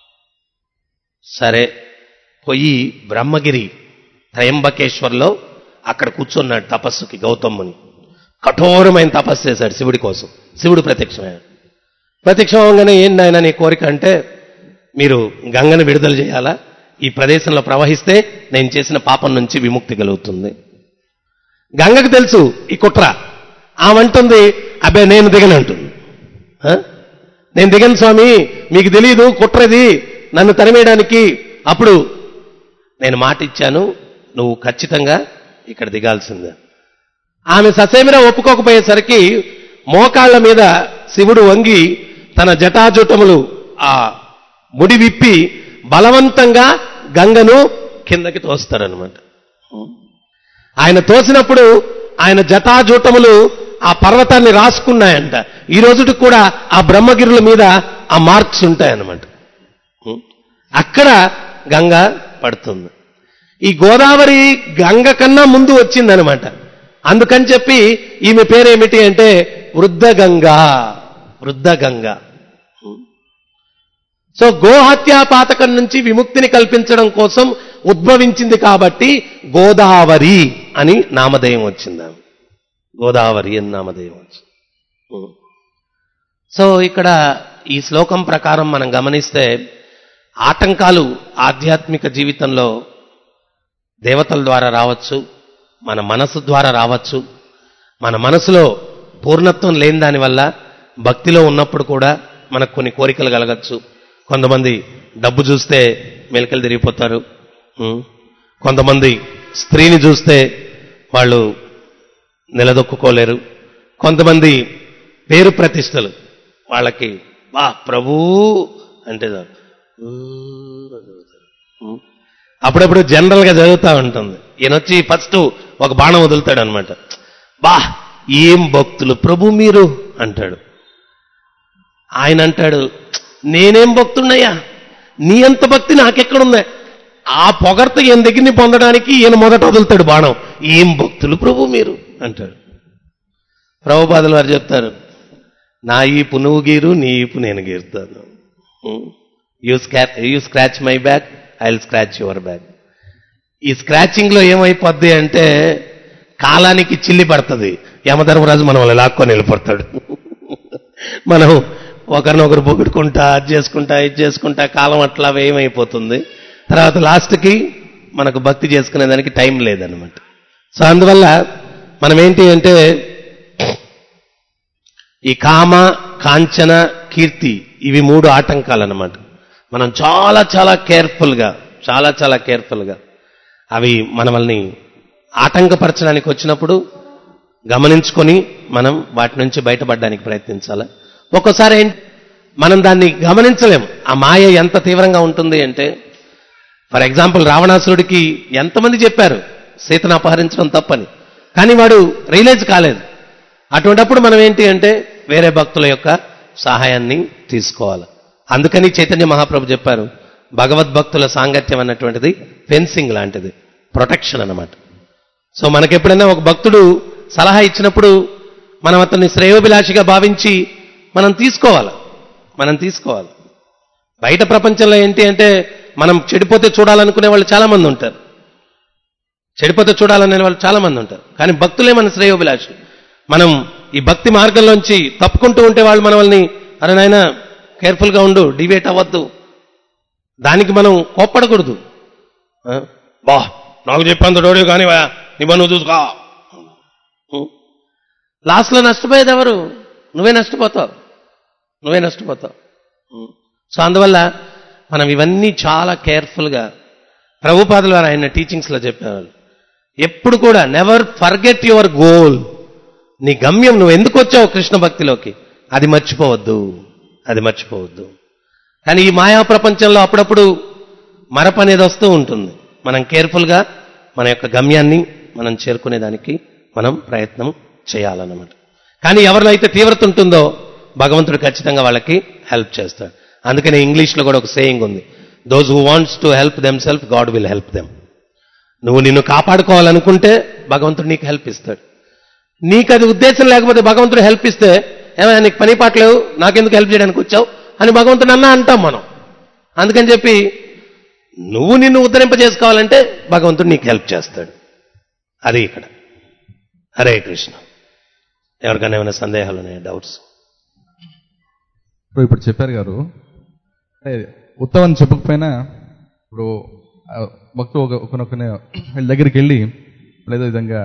సరే పోయి బ్రహ్మగిరి త్రయంబకేశ్వర్లో అక్కడ కూర్చున్నాడు తపస్సుకి గౌతముని కఠోరమైన తపస్సు చేశాడు శివుడి కోసం శివుడు ప్రత్యక్షమయ్యాడు ప్రత్యక్షం అవగానే ఏం నాయన నీ కోరిక అంటే మీరు గంగను విడుదల చేయాలా ఈ ప్రదేశంలో ప్రవహిస్తే నేను చేసిన పాపం నుంచి విముక్తి కలుగుతుంది గంగకు తెలుసు ఈ కుట్ర ఆమంటుంది అబ్బే నేను దిగనంటుంది ఆ? నేను దిగను స్వామి మీకు తెలియదు కుట్రది నన్ను తరిమేయడానికి అప్పుడు నేను మాట ఇచ్చాను నువ్వు ఖచ్చితంగా ఇక్కడ దిగాల్సిందే ఆమె ససేమిరా ఒప్పుకోకపోయేసరికి మోకాళ్ళ మీద శివుడు వంగి తన జటాజుటములు ఆ ముడి విప్పి బలవంతంగా గంగను కిందకి తోస్తారనమాట ఆయన తోసినప్పుడు ఆయన జటాజూటములు ఆ పర్వతాన్ని రాసుకున్నాయంట ఈ రోజుకి కూడా ఆ బ్రహ్మగిరుల మీద ఆ మార్క్స్ ఉంటాయన్నమాట అక్కడ గంగ పడుతుంది ఈ గోదావరి గంగ కన్నా ముందు వచ్చిందనమాట అందుకని చెప్పి ఈమె పేరేమిటి అంటే వృద్ధ గంగా వృద్ధ గంగా సో గోహత్యా పాతకం నుంచి విముక్తిని కల్పించడం కోసం ఉద్భవించింది కాబట్టి గోదావరి అని నామధేయం వచ్చింది ఆమె. గోదావరి అని నామధేయం వచ్చింది ఉం. సో ఇక్కడ ఈ శ్లోకం ప్రకారం మనం గమనిస్తే ఆటంకాలు ఆధ్యాత్మిక జీవితంలో దేవతల ద్వారా రావచ్చు మన మనసు ద్వారా రావచ్చు మన మనసులో పూర్ణత్వం లేని దానివల్ల భక్తిలో ఉన్నప్పుడు కూడా మనకు కొన్ని కోరికలు కలగచ్చు కొంతమంది డబ్బు చూస్తే మెలికలు తిరిగిపోతారు ఉం. కొంతమంది స్త్రీని చూస్తే వాళ్ళు నిలదొక్కుకోలేరు కొంతమంది పేరు ప్రతిష్టలు వాళ్ళకి వా ప్రభూ అంటే చాలు. ఊ అని చదువుతారు. ఉం. అప్పుడప్పుడు జనరల్గా జరుగుతూ ఉంటుంది ఈయన వచ్చి ఫస్ట్ ఒక బాణం వదులుతాడు అనమాట బా ఏం భక్తులు ప్రభు మీరు అంటాడు ఆయన అంటాడు నేనేం భక్తున్నయ్యా నీ అంత భక్తి నాకెక్కడుందా ఆ పొగర్త ఈయన దగ్గరని పొందడానికి ఈయన మొదట వదులుతాడు బాణం ఏం భక్తులు ప్రభు మీరు అంటాడు ప్రభుపాదులు వారు చెప్తారు నా ఈపు నువ్వు గీరు నీ ఈపు నేను గీరుతాను you scratch you scratch my back I will scratch your back ఈ స్క్రాచింగ్ లో ఏమైపోద్ది అంటే కాలానికి చిల్లి పడుతుంది యమధర్మరాజు మనం అలా లాక్కొని వెళ్ళిపోతాడు మనం ఒకరినొకరు పొగుడుకుంటా అది చేసుకుంటా ఇది చేసుకుంటా కాలం అట్లా వ్యయమైపోతుంది తర్వాత లాస్ట్కి మనకు భక్తి చేసుకునే దానికి టైం లేదనమాట సో అందువల్ల మనం ఏంటి అంటే ఈ కామ కాంచన కీర్తి ఇవి మూడు ఆటంకాలు అన్నమాట మనం చాలా చాలా కేర్ఫుల్గా చాలా చాలా కేర్ఫుల్గా అవి మనల్ని ఆటంకపరచడానికి వచ్చినప్పుడు గమనించుకొని మనం వాటి నుంచి బయటపడడానికి ప్రయత్నించాలి ఒక్కోసారి ఏం- మనం దాన్ని గమనించలేం ఆ మాయ ఎంత తీవ్రంగా ఉంటుంది అంటే ఫర్ ఎగ్జాంపుల్ రావణాసురుడికి ఎంతమంది చెప్పారు సీతను అపహరించడం తప్పని కానీ వాడు రియలైజ్ కాలేదు అటువంటప్పుడు మనం ఏంటి అంటే వేరే భక్తుల యొక్క సహాయాన్ని తీసుకోవాలి అందుకని చైతన్య మహాప్రభు చెప్పారు భగవద్భక్తుల సాంగత్యం అన్నటువంటిది ఫెన్సింగ్ లాంటిది ప్రొటెక్షన్ అన్నమాట సో మనకెప్పుడైనా ఒక భక్తుడు సలహా ఇచ్చినప్పుడు మనం అతన్ని శ్రేయోభిలాషిగా భావించి మనం తీసుకోవాలి మనం తీసుకోవాలి బయట ప్రపంచంలో ఏంటి అంటే మనం చెడిపోతే చూడాలనుకునే వాళ్ళు చాలా మంది ఉంటారు చెడిపోతే చూడాలనే వాళ్ళు చాలా మంది ఉంటారు కానీ భక్తులే మన శ్రేయోభిలాషి మనం ఈ భక్తి మార్గంలోంచి తప్పుకుంటూ ఉంటే వాళ్ళు మన వాళ్ళని అరే నాయన కేర్ఫుల్గా ఉండు డివేట్ అవ్వద్దు దానికి మనం కోప్పడకూడదు ఆ? బా నాకు చెప్పేంత డోడే కానీ నీ పని నువ్వు చూసుకో ఉం. లాస్ట్లో నష్టపోయేది ఎవరు నువ్వే నష్టపోతావు నువ్వే నష్టపోతావు ఉం. సో అందువల్ల మనం ఇవన్నీ చాలా కేర్ఫుల్గా ప్రభుపాదుల వారు ఆయన టీచింగ్స్లో చెప్పేవాళ్ళు ఎప్పుడు కూడా నెవర్ ఫర్గెట్ యువర్ గోల్ నీ గమ్యం నువ్వు ఎందుకు వచ్చావు కృష్ణ భక్తిలోకి అది మర్చిపోవద్దు అది మర్చిపోవద్దు కానీ ఈ మాయా ప్రపంచంలో అప్పుడప్పుడు మరపు అనేది వస్తూ ఉంటుంది మనం కేర్ఫుల్గా మన యొక్క గమ్యాన్ని మనం చేరుకునేదానికి మనం ప్రయత్నం చేయాలన్నమాట కానీ ఎవరిలో అయితే తీవ్రత ఉంటుందో భగవంతుడు ఖచ్చితంగా వాళ్ళకి హెల్ప్ చేస్తాడు అందుకని ఇంగ్లీష్లో కూడా ఒక సేయింగ్ ఉంది those who wants to help themself god will help them నువ్వు నిన్ను కాపాడుకోవాలనుకుంటే భగవంతుడు నీకు హెల్ప్ ఇస్తాడు నీకు అది ఉద్దేశం లేకపోతే భగవంతుడు హెల్ప్ ఇస్తే ఏమైనా నీకు పని పాటలేవు నాకెందుకు హెల్ప్ చేయడానికి వచ్చావు అని భగవంతుడు అన్నా అంటాం మనం అందుకని చెప్పి నువ్వు నిన్ను ఉద్ధరింపజేసుకోవాలంటే భగవంతుడు నీకు హెల్ప్ చేస్తాడు అది ఇక్కడ హరే కృష్ణ ఎవరికైనా ఏమైనా సందేహాలు ఉన్నాయా డౌట్స్ ఇప్పుడు ఇప్పుడు చెప్పారు గారు అంటే ఉత్తమని చెప్పకపోయినా ఇప్పుడు ఆ భక్తుడు ఒక ఒకనొకనే వీళ్ళ దగ్గరికి వెళ్ళి ఏదో విధంగా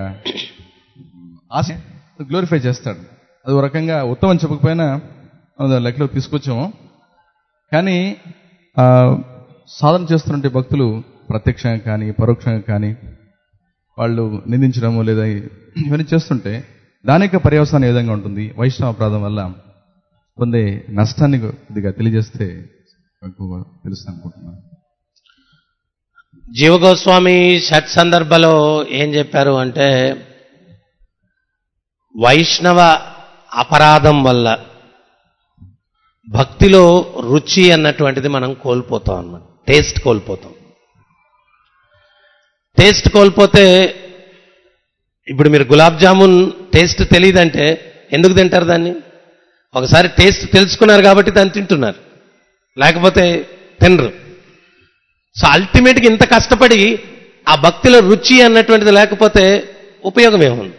ఆశ గ్లోరిఫై చేస్తాడు అది ఒక రకంగా ఉత్తమని చెప్పకపోయినా మనం లెక్కలో తీసుకొచ్చాము కానీ ఆ, సాధన చేస్తున్నట్టు భక్తులు ప్రత్యక్షంగా కానీ పరోక్షంగా కానీ వాళ్ళు నిందించడము లేదా ఇవన్నీ చేస్తుంటే దాని యొక్క పర్యవసానం ఏ విధంగా ఉంటుంది వైష్ణవ అపరాధం వల్ల పొందే నష్టాన్ని కొద్దిగా తెలియజేస్తే ఎక్కువ తెలుస్తుంది అనుకుంటున్నాను జీవగోస్వామి షట్ సందర్భలో ఏం చెప్పారు అంటే వైష్ణవ అపరాధం వల్ల భక్తిలో రుచి అన్నటువంటిది మనం కోల్పోతాం అన్నమాట టేస్ట్ కోల్పోతాం టేస్ట్ కోల్పోతే ఇప్పుడు మీరు గులాబ్ జామున్ టేస్ట్ తెలియదంటే ఎందుకు తింటారు దాన్ని ఒకసారి టేస్ట్ తెలుసుకున్నారు కాబట్టి దాన్ని తింటున్నారు లేకపోతే తినరు సో అల్టిమేట్గా ఇంత కష్టపడి ఆ భక్తిలో రుచి అన్నటువంటిది లేకపోతే ఉపయోగం ఏముంది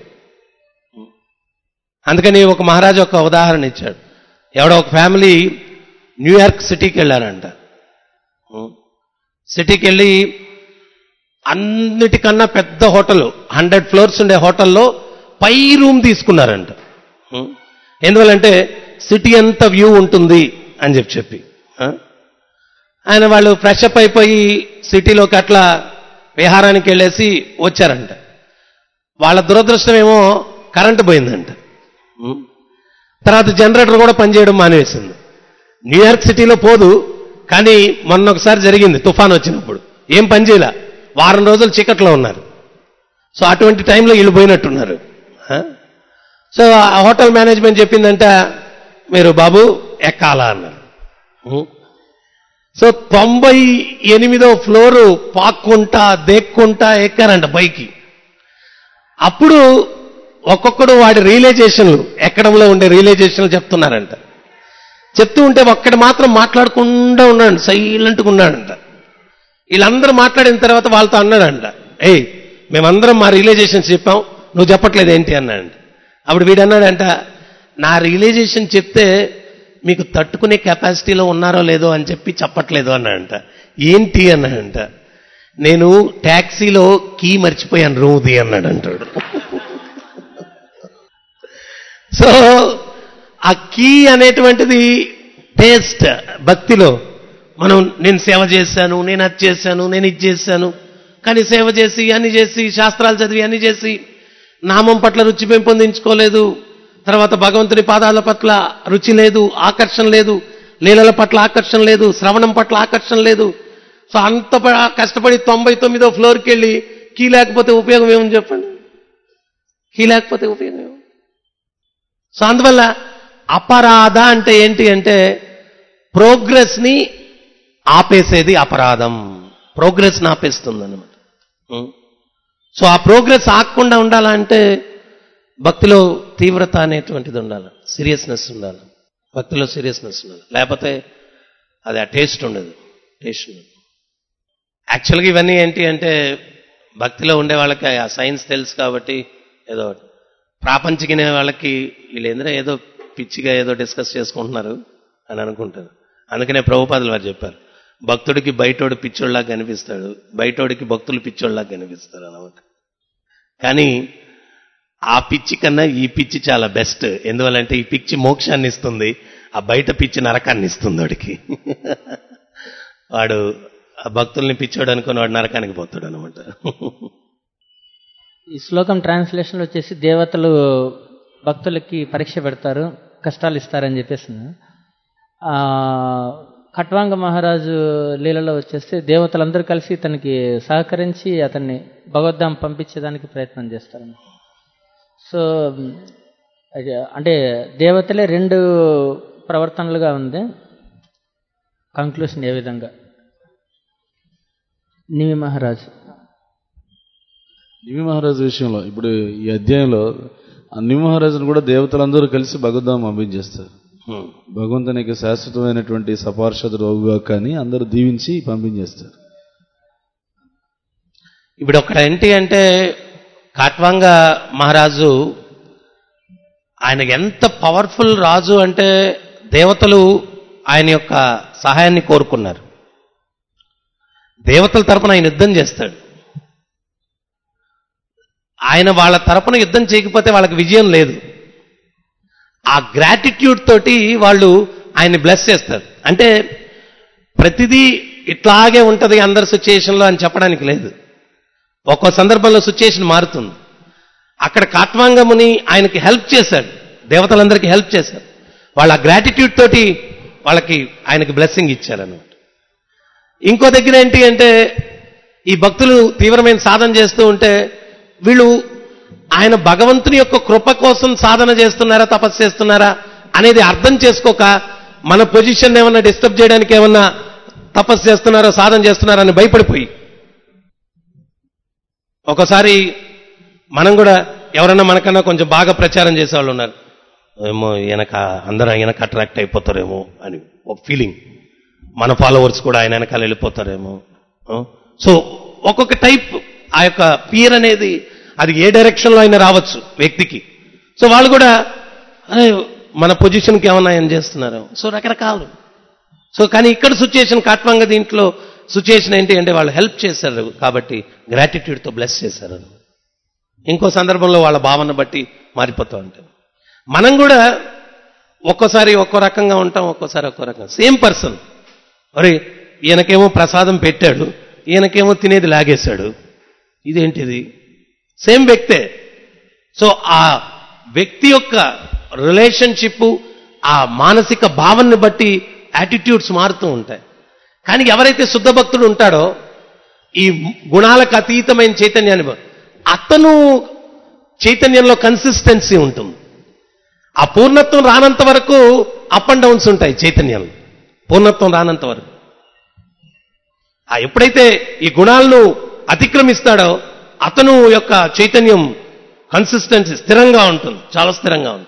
అందుకని ఒక మహారాజు ఒక ఉదాహరణ ఇచ్చాడు ఎవడో ఒక ఫ్యామిలీ న్యూయార్క్ సిటీకి వెళ్ళారంట సిటీకి వెళ్ళి అన్నిటికన్నా పెద్ద హోటల్ హండ్రెడ్ ఫ్లోర్స్ ఉండే హోటల్లో పై రూమ్ తీసుకున్నారంట ఉం. ఎందువల్లంటే సిటీ అంత వ్యూ ఉంటుంది అని చెప్పి చెప్పి ఆ? ఆయన వాళ్ళు ఫ్రెష్ అప్ అయిపోయి సిటీలోకి అట్లా విహారానికి వెళ్ళేసి వచ్చారంట వాళ్ళ దురదృష్టం ఏమో కరెంటు పోయిందంట ఉం. తర్వాత జనరేటర్ కూడా పనిచేయడం మానేసింది న్యూయార్క్ సిటీలో పోదు కానీ మొన్న ఒకసారి జరిగింది తుఫాన్ వచ్చినప్పుడు ఏం పని చేయలే వారం రోజులు చీకట్లో ఉన్నారు సో అటువంటి టైంలో వీళ్ళు పోయినట్టున్నారు ఆ? సో ఆ హోటల్ మేనేజ్మెంట్ చెప్పిందంట మీరు బాబు ఎక్కాలా అన్నారు ఉం. సో తొంభై ఎనిమిదో ఫ్లోరు పాక్కుంటా దేక్కుంటా ఎక్కారంట పైకి అప్పుడు ఒక్కొక్కడు వాడి రియలైజేషన్లు ఎక్కడంలో ఉండే రియలైజేషన్లు చెప్తున్నారంట చెప్తూ ఉంటే ఒక్కడు మాత్రం మాట్లాడకుండా ఉన్నాడు సైలెంట్గా ఉన్నాడంట వీళ్ళందరూ మాట్లాడిన తర్వాత వాళ్ళతో అన్నాడంట ఏయ్ మేమందరం మా రియలైజేషన్స్ చెప్పాం నువ్వు చెప్పట్లేదు ఏంటి అన్నాడంట అప్పుడు వీడు అన్నాడంట నా రియలైజేషన్ చెప్తే మీకు తట్టుకునే కెపాసిటీలో ఉన్నారో లేదో అని చెప్పి చెప్పట్లేదు అన్నాడంట ఏంటి అన్నాడంట నేను ట్యాక్సీలో కీ మర్చిపోయాను రూమ్ది అన్నాడు అంటాడు సో ఆ కీ అనేటువంటిది టేస్ట్ భక్తిలో మనం నేను సేవ చేశాను నేను అది చేశాను నేను ఇది చేశాను కానీ సేవ చేసి అన్ని చేసి శాస్త్రాలు చదివి అన్ని చేసి నామం పట్ల రుచి పెంపొందించుకోలేదు తర్వాత భగవంతుని పాదాల పట్ల రుచి లేదు ఆకర్షణ లేదు లీలల పట్ల ఆకర్షణ లేదు శ్రవణం పట్ల ఆకర్షణ లేదు సో అంత ప- కష్టపడి తొంభై తొమ్మిదో ఫ్లోర్కి వెళ్ళి కీ లేకపోతే ఉపయోగం ఏమని చెప్పండి కీ లేకపోతే ఉపయోగం ఏమి సో అందువల్ల అపరాధ అంటే ఏంటి అంటే ప్రోగ్రెస్ని ఆపేసేది అపరాధం ప్రోగ్రెస్ని ఆపేస్తుంది అనమాట సో ఆ ప్రోగ్రెస్ ఆగకుండా ఉండాలంటే భక్తిలో తీవ్రత అనేటువంటిది ఉండాలి సీరియస్నెస్ ఉండాలి భక్తిలో సీరియస్నెస్ ఉండాలి లేకపోతే అది ఆ టేస్ట్ ఉండదు టేస్ట్ ఉండదు యాక్చువల్గా ఇవన్నీ ఏంటి అంటే భక్తిలో ఉండే వాళ్ళకి ఆ సైన్స్ తెలుసు కాబట్టి ఏదో ప్రాపంచికనే వాళ్ళకి వీళ్ళు ఏంద్రా ఏదో పిచ్చిగా ఏదో డిస్కస్ చేసుకుంటున్నారు అని అనుకుంటారు అందుకనే ప్రభుపాదులు వారు చెప్పారు భక్తుడికి బయటోడు పిచ్చోళ్ళలాగా కనిపిస్తాడు బయటోడికి భక్తులు పిచ్చోళ్ళలాగా కనిపిస్తారు అన్నమాట కానీ ఆ పిచ్చి కన్నా ఈ పిచ్చి చాలా బెస్ట్ ఎందువల్లంటే ఈ పిచ్చి మోక్షాన్ని ఇస్తుంది ఆ బయట పిచ్చి నరకాన్ని ఇస్తుంది వాడికి వాడు ఆ భక్తుల్ని పిచ్చోడు అనుకుని వాడు నరకానికి పోతాడు అనమాట ఈ శ్లోకం ట్రాన్స్లేషన్ వచ్చేసి దేవతలు భక్తులకి పరీక్ష పెడతారు కష్టాలు ఇస్తారని చెప్పేసి ఆ, ఖట్వాంగ మహారాజు లీలలో వచ్చేస్తే దేవతలందరూ కలిసి తనకి సహకరించి అతన్ని భగవద్ధాం పంపించేదానికి ప్రయత్నం చేస్తారు సో అది అంటే దేవతలే రెండు ప్రవర్తనలుగా ఉంది కంక్లూషన్ ఏ విధంగా నిమి మహారాజు నిమి మహారాజు విషయంలో ఇప్పుడు ఈ అధ్యాయంలో ఆ నిమి మహారాజును కూడా దేవతలందరూ కలిసి భగవద్ధాం పంపించేస్తారు హ్మ్. భగవంతునికి శాశ్వతమైనటువంటి సపార్షదుడు అవుగా కానీ అందరూ దీవించి పంపించేస్తారు ఇప్పుడు అక్కడ ఏంటి అంటే కాట్వాంగ మహారాజు ఆయన ఎంత పవర్ఫుల్ రాజు అంటే దేవతలు ఆయన యొక్క సహాయాన్ని కోరుకున్నారు దేవతల తరపున ఆయన యుద్ధం చేస్తాడు ఆయన వాళ్ళ తరపున యుద్ధం చేయకపోతే వాళ్ళకి విజయం లేదు ఆ గ్రాటిట్యూడ్ తోటి వాళ్ళు ఆయన్ని బ్లెస్ చేస్తారు అంటే ప్రతిదీ ఇట్లాగే ఉంటది అందరి సిచ్యుయేషన్లో అని చెప్పడానికి లేదు ఒక్కో సందర్భంలో సిచ్యుయేషన్ మారుతుంది అక్కడ కాట్వాంగముని ఆయనకి హెల్ప్ చేశాడు దేవతలందరికీ హెల్ప్ చేశారు వాళ్ళ గ్రాటిట్యూడ్ తోటి వాళ్ళకి ఆయనకి బ్లెస్సింగ్ ఇచ్చారన్నమాట ఇంకో దగ్గర ఏంటి అంటే ఈ భక్తులు తీవ్రమైన సాధన చేస్తూ ఉంటే వీళ్ళు ఆయన భగవంతుని యొక్క కృప కోసం సాధన చేస్తున్నారా తపస్సు చేస్తున్నారా అనేది అర్థం చేసుకోక మన పొజిషన్ ఏమన్నా డిస్టర్బ్ చేయడానికి ఏమన్నా తపస్సు చేస్తున్నారా సాధన చేస్తున్నారా అని భయపడిపోయి ఒకసారి మనం కూడా ఎవరన్నా మనకన్నా కొంచెం బాగా ప్రచారం చేసేవాళ్ళు ఉన్నారు ఏమో ఈయనక అందరూ ఈయనకు అట్రాక్ట్ అయిపోతారేమో అని ఒక ఫీలింగ్ మన ఫాలోవర్స్ కూడా ఆయన వెనకాల వెళ్ళిపోతారేమో ఆ? సో ఒక్కొక్క టైప్ ఆ యొక్క ఫియర్ అనేది అది ఏ డైరెక్షన్లో అయినా రావచ్చు వ్యక్తికి సో వాళ్ళు కూడా అరే మన పొజిషన్కి ఏమన్నా ఏం చేస్తున్నారు సో రకరకాలు సో కానీ ఇక్కడ సిచ్యుయేషన్ కాట్వంగ దీంట్లో సిచ్యుయేషన్ ఏంటి అంటే వాళ్ళు హెల్ప్ చేశారు కాబట్టి గ్రాటిట్యూడ్తో బ్లెస్ చేశారు ఇంకో సందర్భంలో వాళ్ళ భావన బట్టి మారిపోతూ ఉంటాం మనం కూడా ఒక్కోసారి ఒక్కో రకంగా ఉంటాం ఒక్కోసారి ఒక్కో రకంగా సేమ్ పర్సన్ మరి ఈయనకేమో ప్రసాదం పెట్టాడు ఈయనకేమో తినేది లాగేశాడు ఇదేంటిది సేమ్ వ్యక్తే సో ఆ వ్యక్తి యొక్క రిలేషన్షిప్ ఆ మానసిక భావనని బట్టి యాటిట్యూడ్స్ మారుతూ ఉంటాయి కానీ ఎవరైతే శుద్ధ భక్తుడు ఉంటాడో ఈ గుణాలకు అతీతమైన చైతన్యాన్ని బ- అతను చైతన్యంలో కన్సిస్టెన్సీ ఉంటుంది ఆ పూర్ణత్వం రానంత వరకు అప్ అండ్ డౌన్స్ ఉంటాయి చైతన్యంలో పూర్ణత్వం రానంత వరకు ఆ ఎప్పుడైతే ఈ గుణాలను అతిక్రమిస్తాడో అతను యొక్క చైతన్యం కన్సిస్టెన్సీ స్థిరంగా ఉంటుంది చాలా స్థిరంగా ఉంటుంది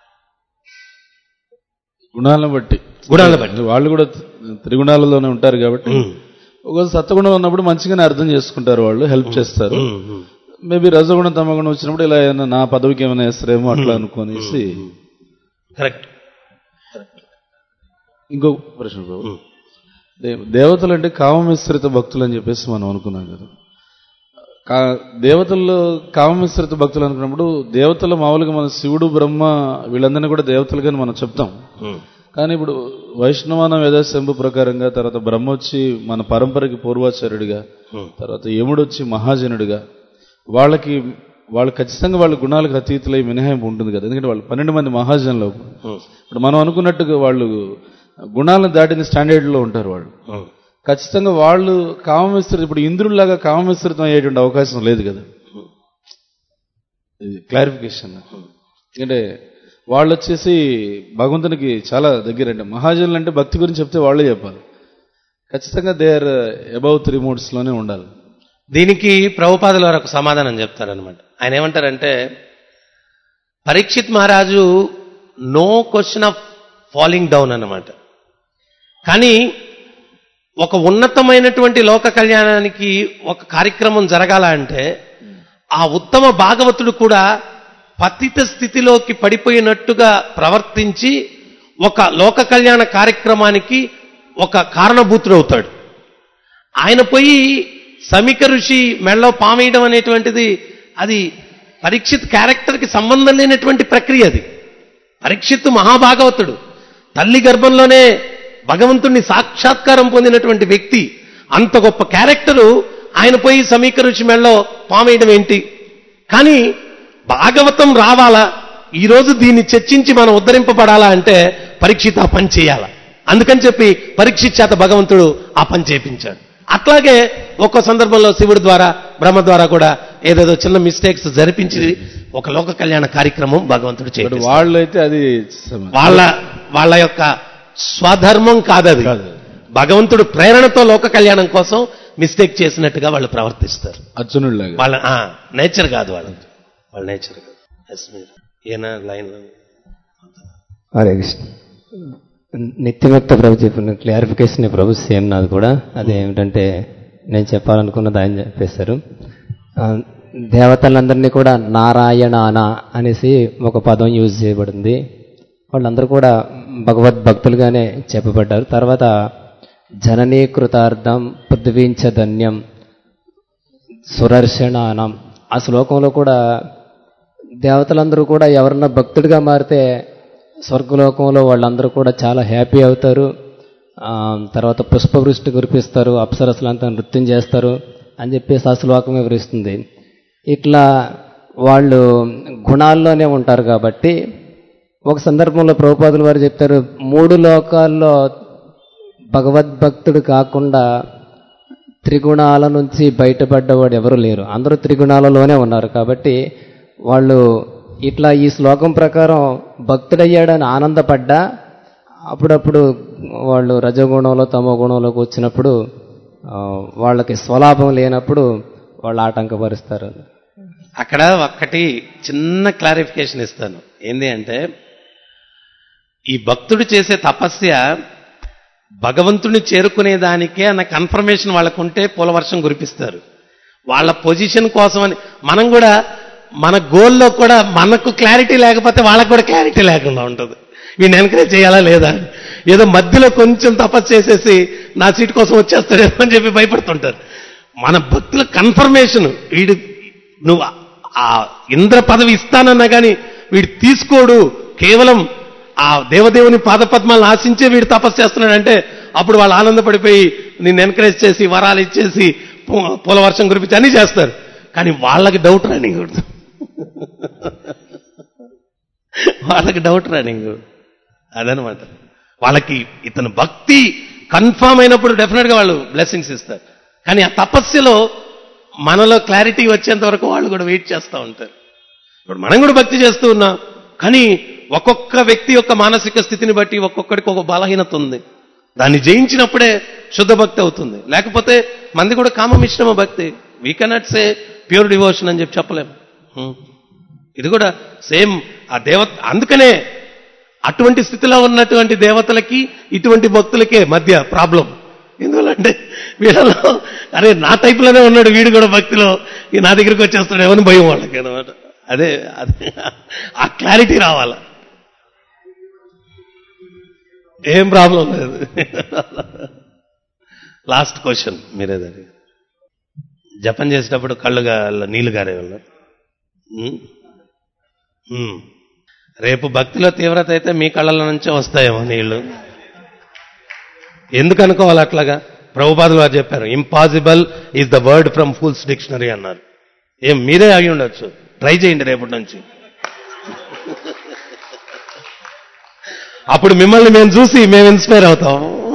గుణాలను బట్టి గుణాలను బట్టి. వాళ్ళు కూడా త్రిగుణాలలోనే ఉంటారు కాబట్టి ఉమ్. ఒక సత్వగుణం ఉన్నప్పుడు మంచిగానే అర్థం చేసుకుంటారు వాళ్ళు హెల్ప్ చేస్తారు ఉమ్, ఉమ్. మేబీ రజగుణం తమగుణం వచ్చినప్పుడు ఇలా ఏమైనా నా పదవికి ఏమైనా వేస్తారేమో అట్లా అనుకోనేసి కరెక్ట్ ఇంకో ప్రశ్న బాబు దే- దేవతలు అంటే కామమిశ్రిత భక్తులు అని చెప్పేసి మనం అనుకున్నాం కదా కా- దేవతల్లో కామమిశ్రిత భక్తులు అనుకున్నప్పుడు దేవతలు మామూలుగా మన శివుడు బ్రహ్మ వీళ్ళందరినీ కూడా దేవతలుగా మనం చెప్తాం ఉమ్. కానీ ఇప్పుడు వైష్ణవాన వేదశంభు ప్రకారంగా తర్వాత బ్రహ్మ వచ్చి మన పరంపరకి పూర్వాచార్యుడిగా ఉమ్. తర్వాత యముడు వచ్చి మహాజనుడిగా వాళ్ళకి వాళ్ళు ఖచ్చితంగా వాళ్ళ గుణాలకు అతీతులై మినహాయింపు ఉంటుంది కదా ఎందుకంటే వాళ్ళు పన్నెండు మంది మహాజనులు ఉమ్. ఇప్పుడు మనం అనుకున్నట్టుగా వాళ్ళు గుణాలను దాటిన స్టాండర్డ్లో ఉంటారు వాళ్ళు ఉమ్. ఖచ్చితంగా వాళ్ళు కామమిశ్రిత ఇప్పుడు ఇంద్రుల్లాగా కామమిశ్రితం అయ్యేటువంటి అవకాశం లేదు కదా ఇది క్లారిఫికేషన్ ఎందుకంటే వాళ్ళు వచ్చేసి భగవంతునికి చాలా దగ్గరండి మహాజనులు అంటే భక్తి గురించి చెప్తే వాళ్ళే చెప్పాలి ఖచ్చితంగా దే ఆర్ అబౌవ్ త్రీ లోనే ఉండాలి దీనికి ప్రభుపాదుల వారు ఒక సమాధానం చెప్తారనమాట ఆయన ఏమంటారంటే పరీక్షిత్ మహారాజు no question of falling down అన్నమాట కానీ ఒక ఉన్నతమైనటువంటి లోక కళ్యాణానికి ఒక కార్యక్రమం జరగాల అంటే ఆ ఉత్తమ భాగవతుడు కూడా పతిత స్థితిలోకి పడిపోయినట్టుగా ప్రవర్తించి ఒక లోక కళ్యాణ కార్యక్రమానికి ఒక కారణభూతుడు అవుతాడు ఆయన పోయి సమీక ఋషి మెళ్ళలో పామేయడం అనేటువంటిది అది పరీక్షిత్ క్యారెక్టర్కి సంబంధం లేనటువంటి ప్రక్రియ అది పరీక్షిత్ మహాభాగవతుడు తల్లి గర్భంలోనే భగవంతుణ్ణి సాక్షాత్కారం పొందినటువంటి వ్యక్తి అంత గొప్ప క్యారెక్టరు ఆయన పోయి సమీక ఋషి మెళ్ళలో పామేయడం ఏంటి కానీ భాగవతం రావాలా ఈరోజు దీన్ని చర్చించి మనం ఉద్ధరింపబడాలా అంటే పరీక్షిత్ ఆ పని చేయాలా అందుకని చెప్పి పరీక్షిత్ చేత భగవంతుడు ఆ పని చేపించాడు అట్లాగే ఒక్కో సందర్భంలో శివుడి ద్వారా బ్రహ్మ ద్వారా కూడా ఏదేదో చిన్న మిస్టేక్స్ జరిపించి ఒక లోక కళ్యాణ కార్యక్రమం భగవంతుడు బట్ చేయాలి వాళ్ళైతే అది సమ- వాళ్ళ వాళ్ళ యొక్క స్వధర్మం కాదది భగవంతుడు ప్రేరణతో లోక కళ్యాణం కోసం మిస్టేక్ చేసినట్టుగా వాళ్ళు ప్రవర్తిస్తారు అర్జునుడిలాగా వాళ్ళ నేచర్ కాదు వాళ్ళ వాళ్ళ నేచర్ కాదు ఎస్ మీరు ఈయన లైన్ హరే కృష్ణ నిత్యముక్త ప్రభు చెప్పిన క్లారిఫికేషన్ ప్రభు సేమ్ నాది కూడా అదేమిటంటే నేను చెప్పాలనుకున్నది ఆయన చెప్పేశారు ఆ, దేవతలందరినీ కూడా నారాయణాన అనేసి ఒక పదం యూజ్ చేయబడింది వాళ్ళందరూ కూడా భగవద్భక్తులుగానే చెప్పబడ్డారు తర్వాత జననీకృతార్థం పృథ్వీంచ ధన్యం సురర్షణానం ఆ శ్లోకంలో కూడా దేవతలందరూ కూడా ఎవరన్నా భక్తుడిగా మారితే స్వర్గలోకంలో వాళ్ళందరూ కూడా చాలా హ్యాపీ అవుతారు ఆ, తర్వాత పుష్పవృష్టి కురిపిస్తారు అప్సరసలంతా నృత్యం చేస్తారు అని చెప్పేసి ఆ శ్లోకం వివరిస్తుంది ఇట్లా వాళ్ళు గుణాల్లోనే ఉంటారు కాబట్టి ఒక సందర్భంలో ప్రభుపాదులు వారు చెప్తారు మూడు లోకాల్లో భగవద్భక్తుడు కాకుండా త్రిగుణాల నుంచి బయటపడ్డవాడు ఎవరు లేరు అందరూ త్రిగుణాలలోనే ఉన్నారు కాబట్టి వాళ్ళు ఇట్లా ఈ శ్లోకం ప్రకారం భక్తుడయ్యాడని ఆనందపడ్డా అప్పుడప్పుడు వాళ్ళు రజగుణంలో తమో గుణంలోకి వచ్చినప్పుడు ఆ, వాళ్ళకి స్వలాభం లేనప్పుడు వాళ్ళు ఆటంకపరుస్తారు అక్కడ ఒక్కటి చిన్న క్లారిఫికేషన్ ఇస్తాను ఏంది అంటే ఈ భక్తుడు చేసే తపస్య భగవంతుని చేరుకునే దానికే అన్న కన్ఫర్మేషన్ వాళ్ళకుంటే పూలవర్షం కురిపిస్తారు వాళ్ళ పొజిషన్ కోసమని మనం కూడా మన గోల్లో కూడా మనకు క్లారిటీ లేకపోతే వాళ్ళకు కూడా క్లారిటీ లేకుండా ఉంటుంది వీడిని ఎంకరేజ్ చేయాలా లేదా ఏదో మధ్యలో కొంచెం తపస్సు చేసేసి నా సీట్ కోసం వచ్చేస్తాడేమో అని చెప్పి భయపడుతుంటారు మన భక్తుల కన్ఫర్మేషన్ వీడు నువ్వు ఆ- ఆ ఇంద్ర పదవి ఇస్తానన్నా కానీ వీడు తీసుకోడు కేవలం ఆ దేవదేవుని పాదపద్మాలను ఆశించే వీడు తపస్సు చేస్తున్నాడంటే అప్పుడు వాళ్ళు ఆనందపడిపోయి నిన్ను ఎంకరేజ్ చేసి వరాలు ఇచ్చేసి పూ- పూల వర్షం కురిపించి అన్నీ చేస్తారు కానీ వాళ్ళకి డౌట్ రన్నింగ్ వాళ్ళకి డౌట్ రన్నింగ్ అదనమాట వాళ్ళకి ఇతను భక్తి కన్ఫామ్ అయినప్పుడు డెఫినెట్గా వాళ్ళు బ్లెస్సింగ్స్ ఇస్తారు కానీ ఆ తపస్సులో మనలో క్లారిటీ వచ్చేంత వరకు వాళ్ళు కూడా వెయిట్ చేస్తూ ఉంటారు ఇప్పుడు మనం కూడా భక్తి చేస్తూ ఉన్నాం కానీ ఒక్కొక్క వ్యక్తి యొక్క మానసిక స్థితిని బట్టి ఒక్కొక్కడికి ఒక బలహీనత ఉంది దాన్ని జయించినప్పుడే శుద్ధ భక్తి అవుతుంది లేకపోతే మంది కూడా కామ మిశ్రమ భక్తి we cannot say pure devotion అని చెప్పి చెప్పలేము హ్మ్. ఇది కూడా సేమ్ ఆ దేవత అందుకనే అటువంటి స్థితిలో ఉన్నటువంటి దేవతలకి ఇటువంటి భక్తులకే మధ్య ప్రాబ్లం ఎందువల్లంటే వీళ్ళలో అరే నా టైపులోనే ఉన్నాడు వీడు కూడా భక్తిలో ఈ నా దగ్గరికి వచ్చేస్తాడు ఏమని భయం వాళ్ళకి అనమాట అదే అదే ఆ క్లారిటీ రావాల ఏం ప్రాబ్లం లేదు లాస్ట్ క్వశ్చన్ మీరేదని జపం చేసేటప్పుడు కళ్ళుగా నీళ్లు గారే వాళ్ళు ఉమ్. రేపు భక్తిలో తీవ్రత అయితే మీ కళ్ళల నుంచే వస్తాయేమో నీళ్లు ఎందుకు అనుకోవాలి అట్లాగా ప్రభుపాదులు వారు చెప్పారు impossible is the word from fools dictionary అన్నారు ఏం మీరే అయి ఉండొచ్చు ట్రై చేయండి రేపటి నుంచి అప్పుడు మిమ్మల్ని మేము చూసి మేము ఇన్స్పైర్ అవుతాం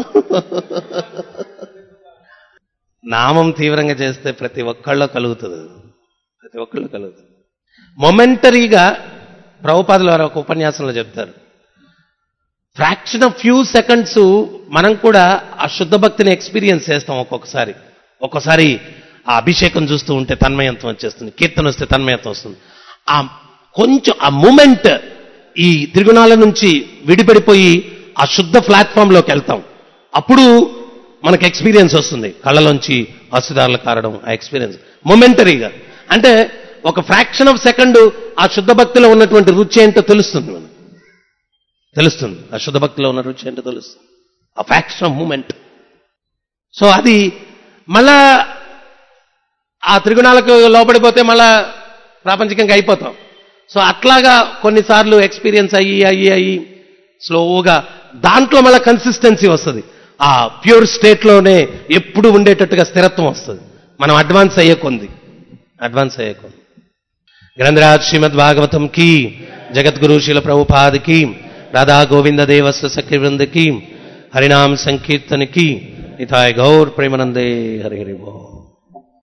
నామం తీవ్రంగా చేస్తే ప్రతి ఒక్కళ్ళలో కలుగుతుంది ప్రతి ఒక్కళ్ళు కలుగుతుంది మొమెంటరీగా ప్రభుపాదుల వారు ఒక ఉపన్యాసంలో చెప్తారు ఫ్రాక్షన్ ఆఫ్ ఫ్యూ సెకండ్స్ మనం కూడా ఆ శుద్ధ భక్తిని ఎక్స్పీరియన్స్ చేస్తాం ఒక్కొక్కసారి ఒక్కోసారి ఆ అభిషేకం చూస్తూ ఉంటే తన్మయత్వం వచ్చేస్తుంది కీర్తన వస్తే తన్మయత్వం వస్తుంది ఆ కొంచెం ఆ మూమెంట్ ఈ త్రిగుణాల నుంచి విడిపడిపోయి ఆ శుద్ధ ప్లాట్ఫామ్లోకి వెళ్తాం అప్పుడు మనకు ఎక్స్పీరియన్స్ వస్తుంది కళ్ళలోంచి అసుదారులు కారడం ఆ ఎక్స్పీరియన్స్ మొమెంటరీగా అంటే ఒక ఫ్రాక్షన్ ఆఫ్ సెకండ్ ఆ శుద్ధ భక్తిలో ఉన్నటువంటి రుచి ఏంటో తెలుస్తుంది మనకు తెలుస్తుంది ఆ శుద్ధ భక్తిలో ఉన్న రుచి ఏంటో తెలుస్తుంది ఆ ఫ్రాక్షన్ ఆఫ్ మూమెంట్ సో అది మళ్ళా ఆ త్రిగుణాలకు లోపడిపోతే మళ్ళా ప్రాపంచికంగా అయిపోతాం సో అట్లాగా కొన్నిసార్లు ఎక్స్పీరియన్స్ అయ్యి అయ్యి అయ్యి స్లోగా దాంట్లో మళ్ళీ కన్సిస్టెన్సీ వస్తుంది ఆ ప్యూర్ స్టేట్లోనే ఎప్పుడు ఉండేటట్టుగా స్థిరత్వం వస్తుంది మనం అడ్వాన్స్ అయ్యే కొంది అడ్వాన్స్ అయ్యే కొంది గ్రంథరాజ్ శ్రీమద్ భాగవతం కి జగద్గురు శీల ప్రభుపాద్ కి రాధా గోవింద దేవస్వ సఖి వృందకి హరినామ సంకీర్తనకి నితాయ్ గౌర్ ప్రేమనందే హరి హరి బో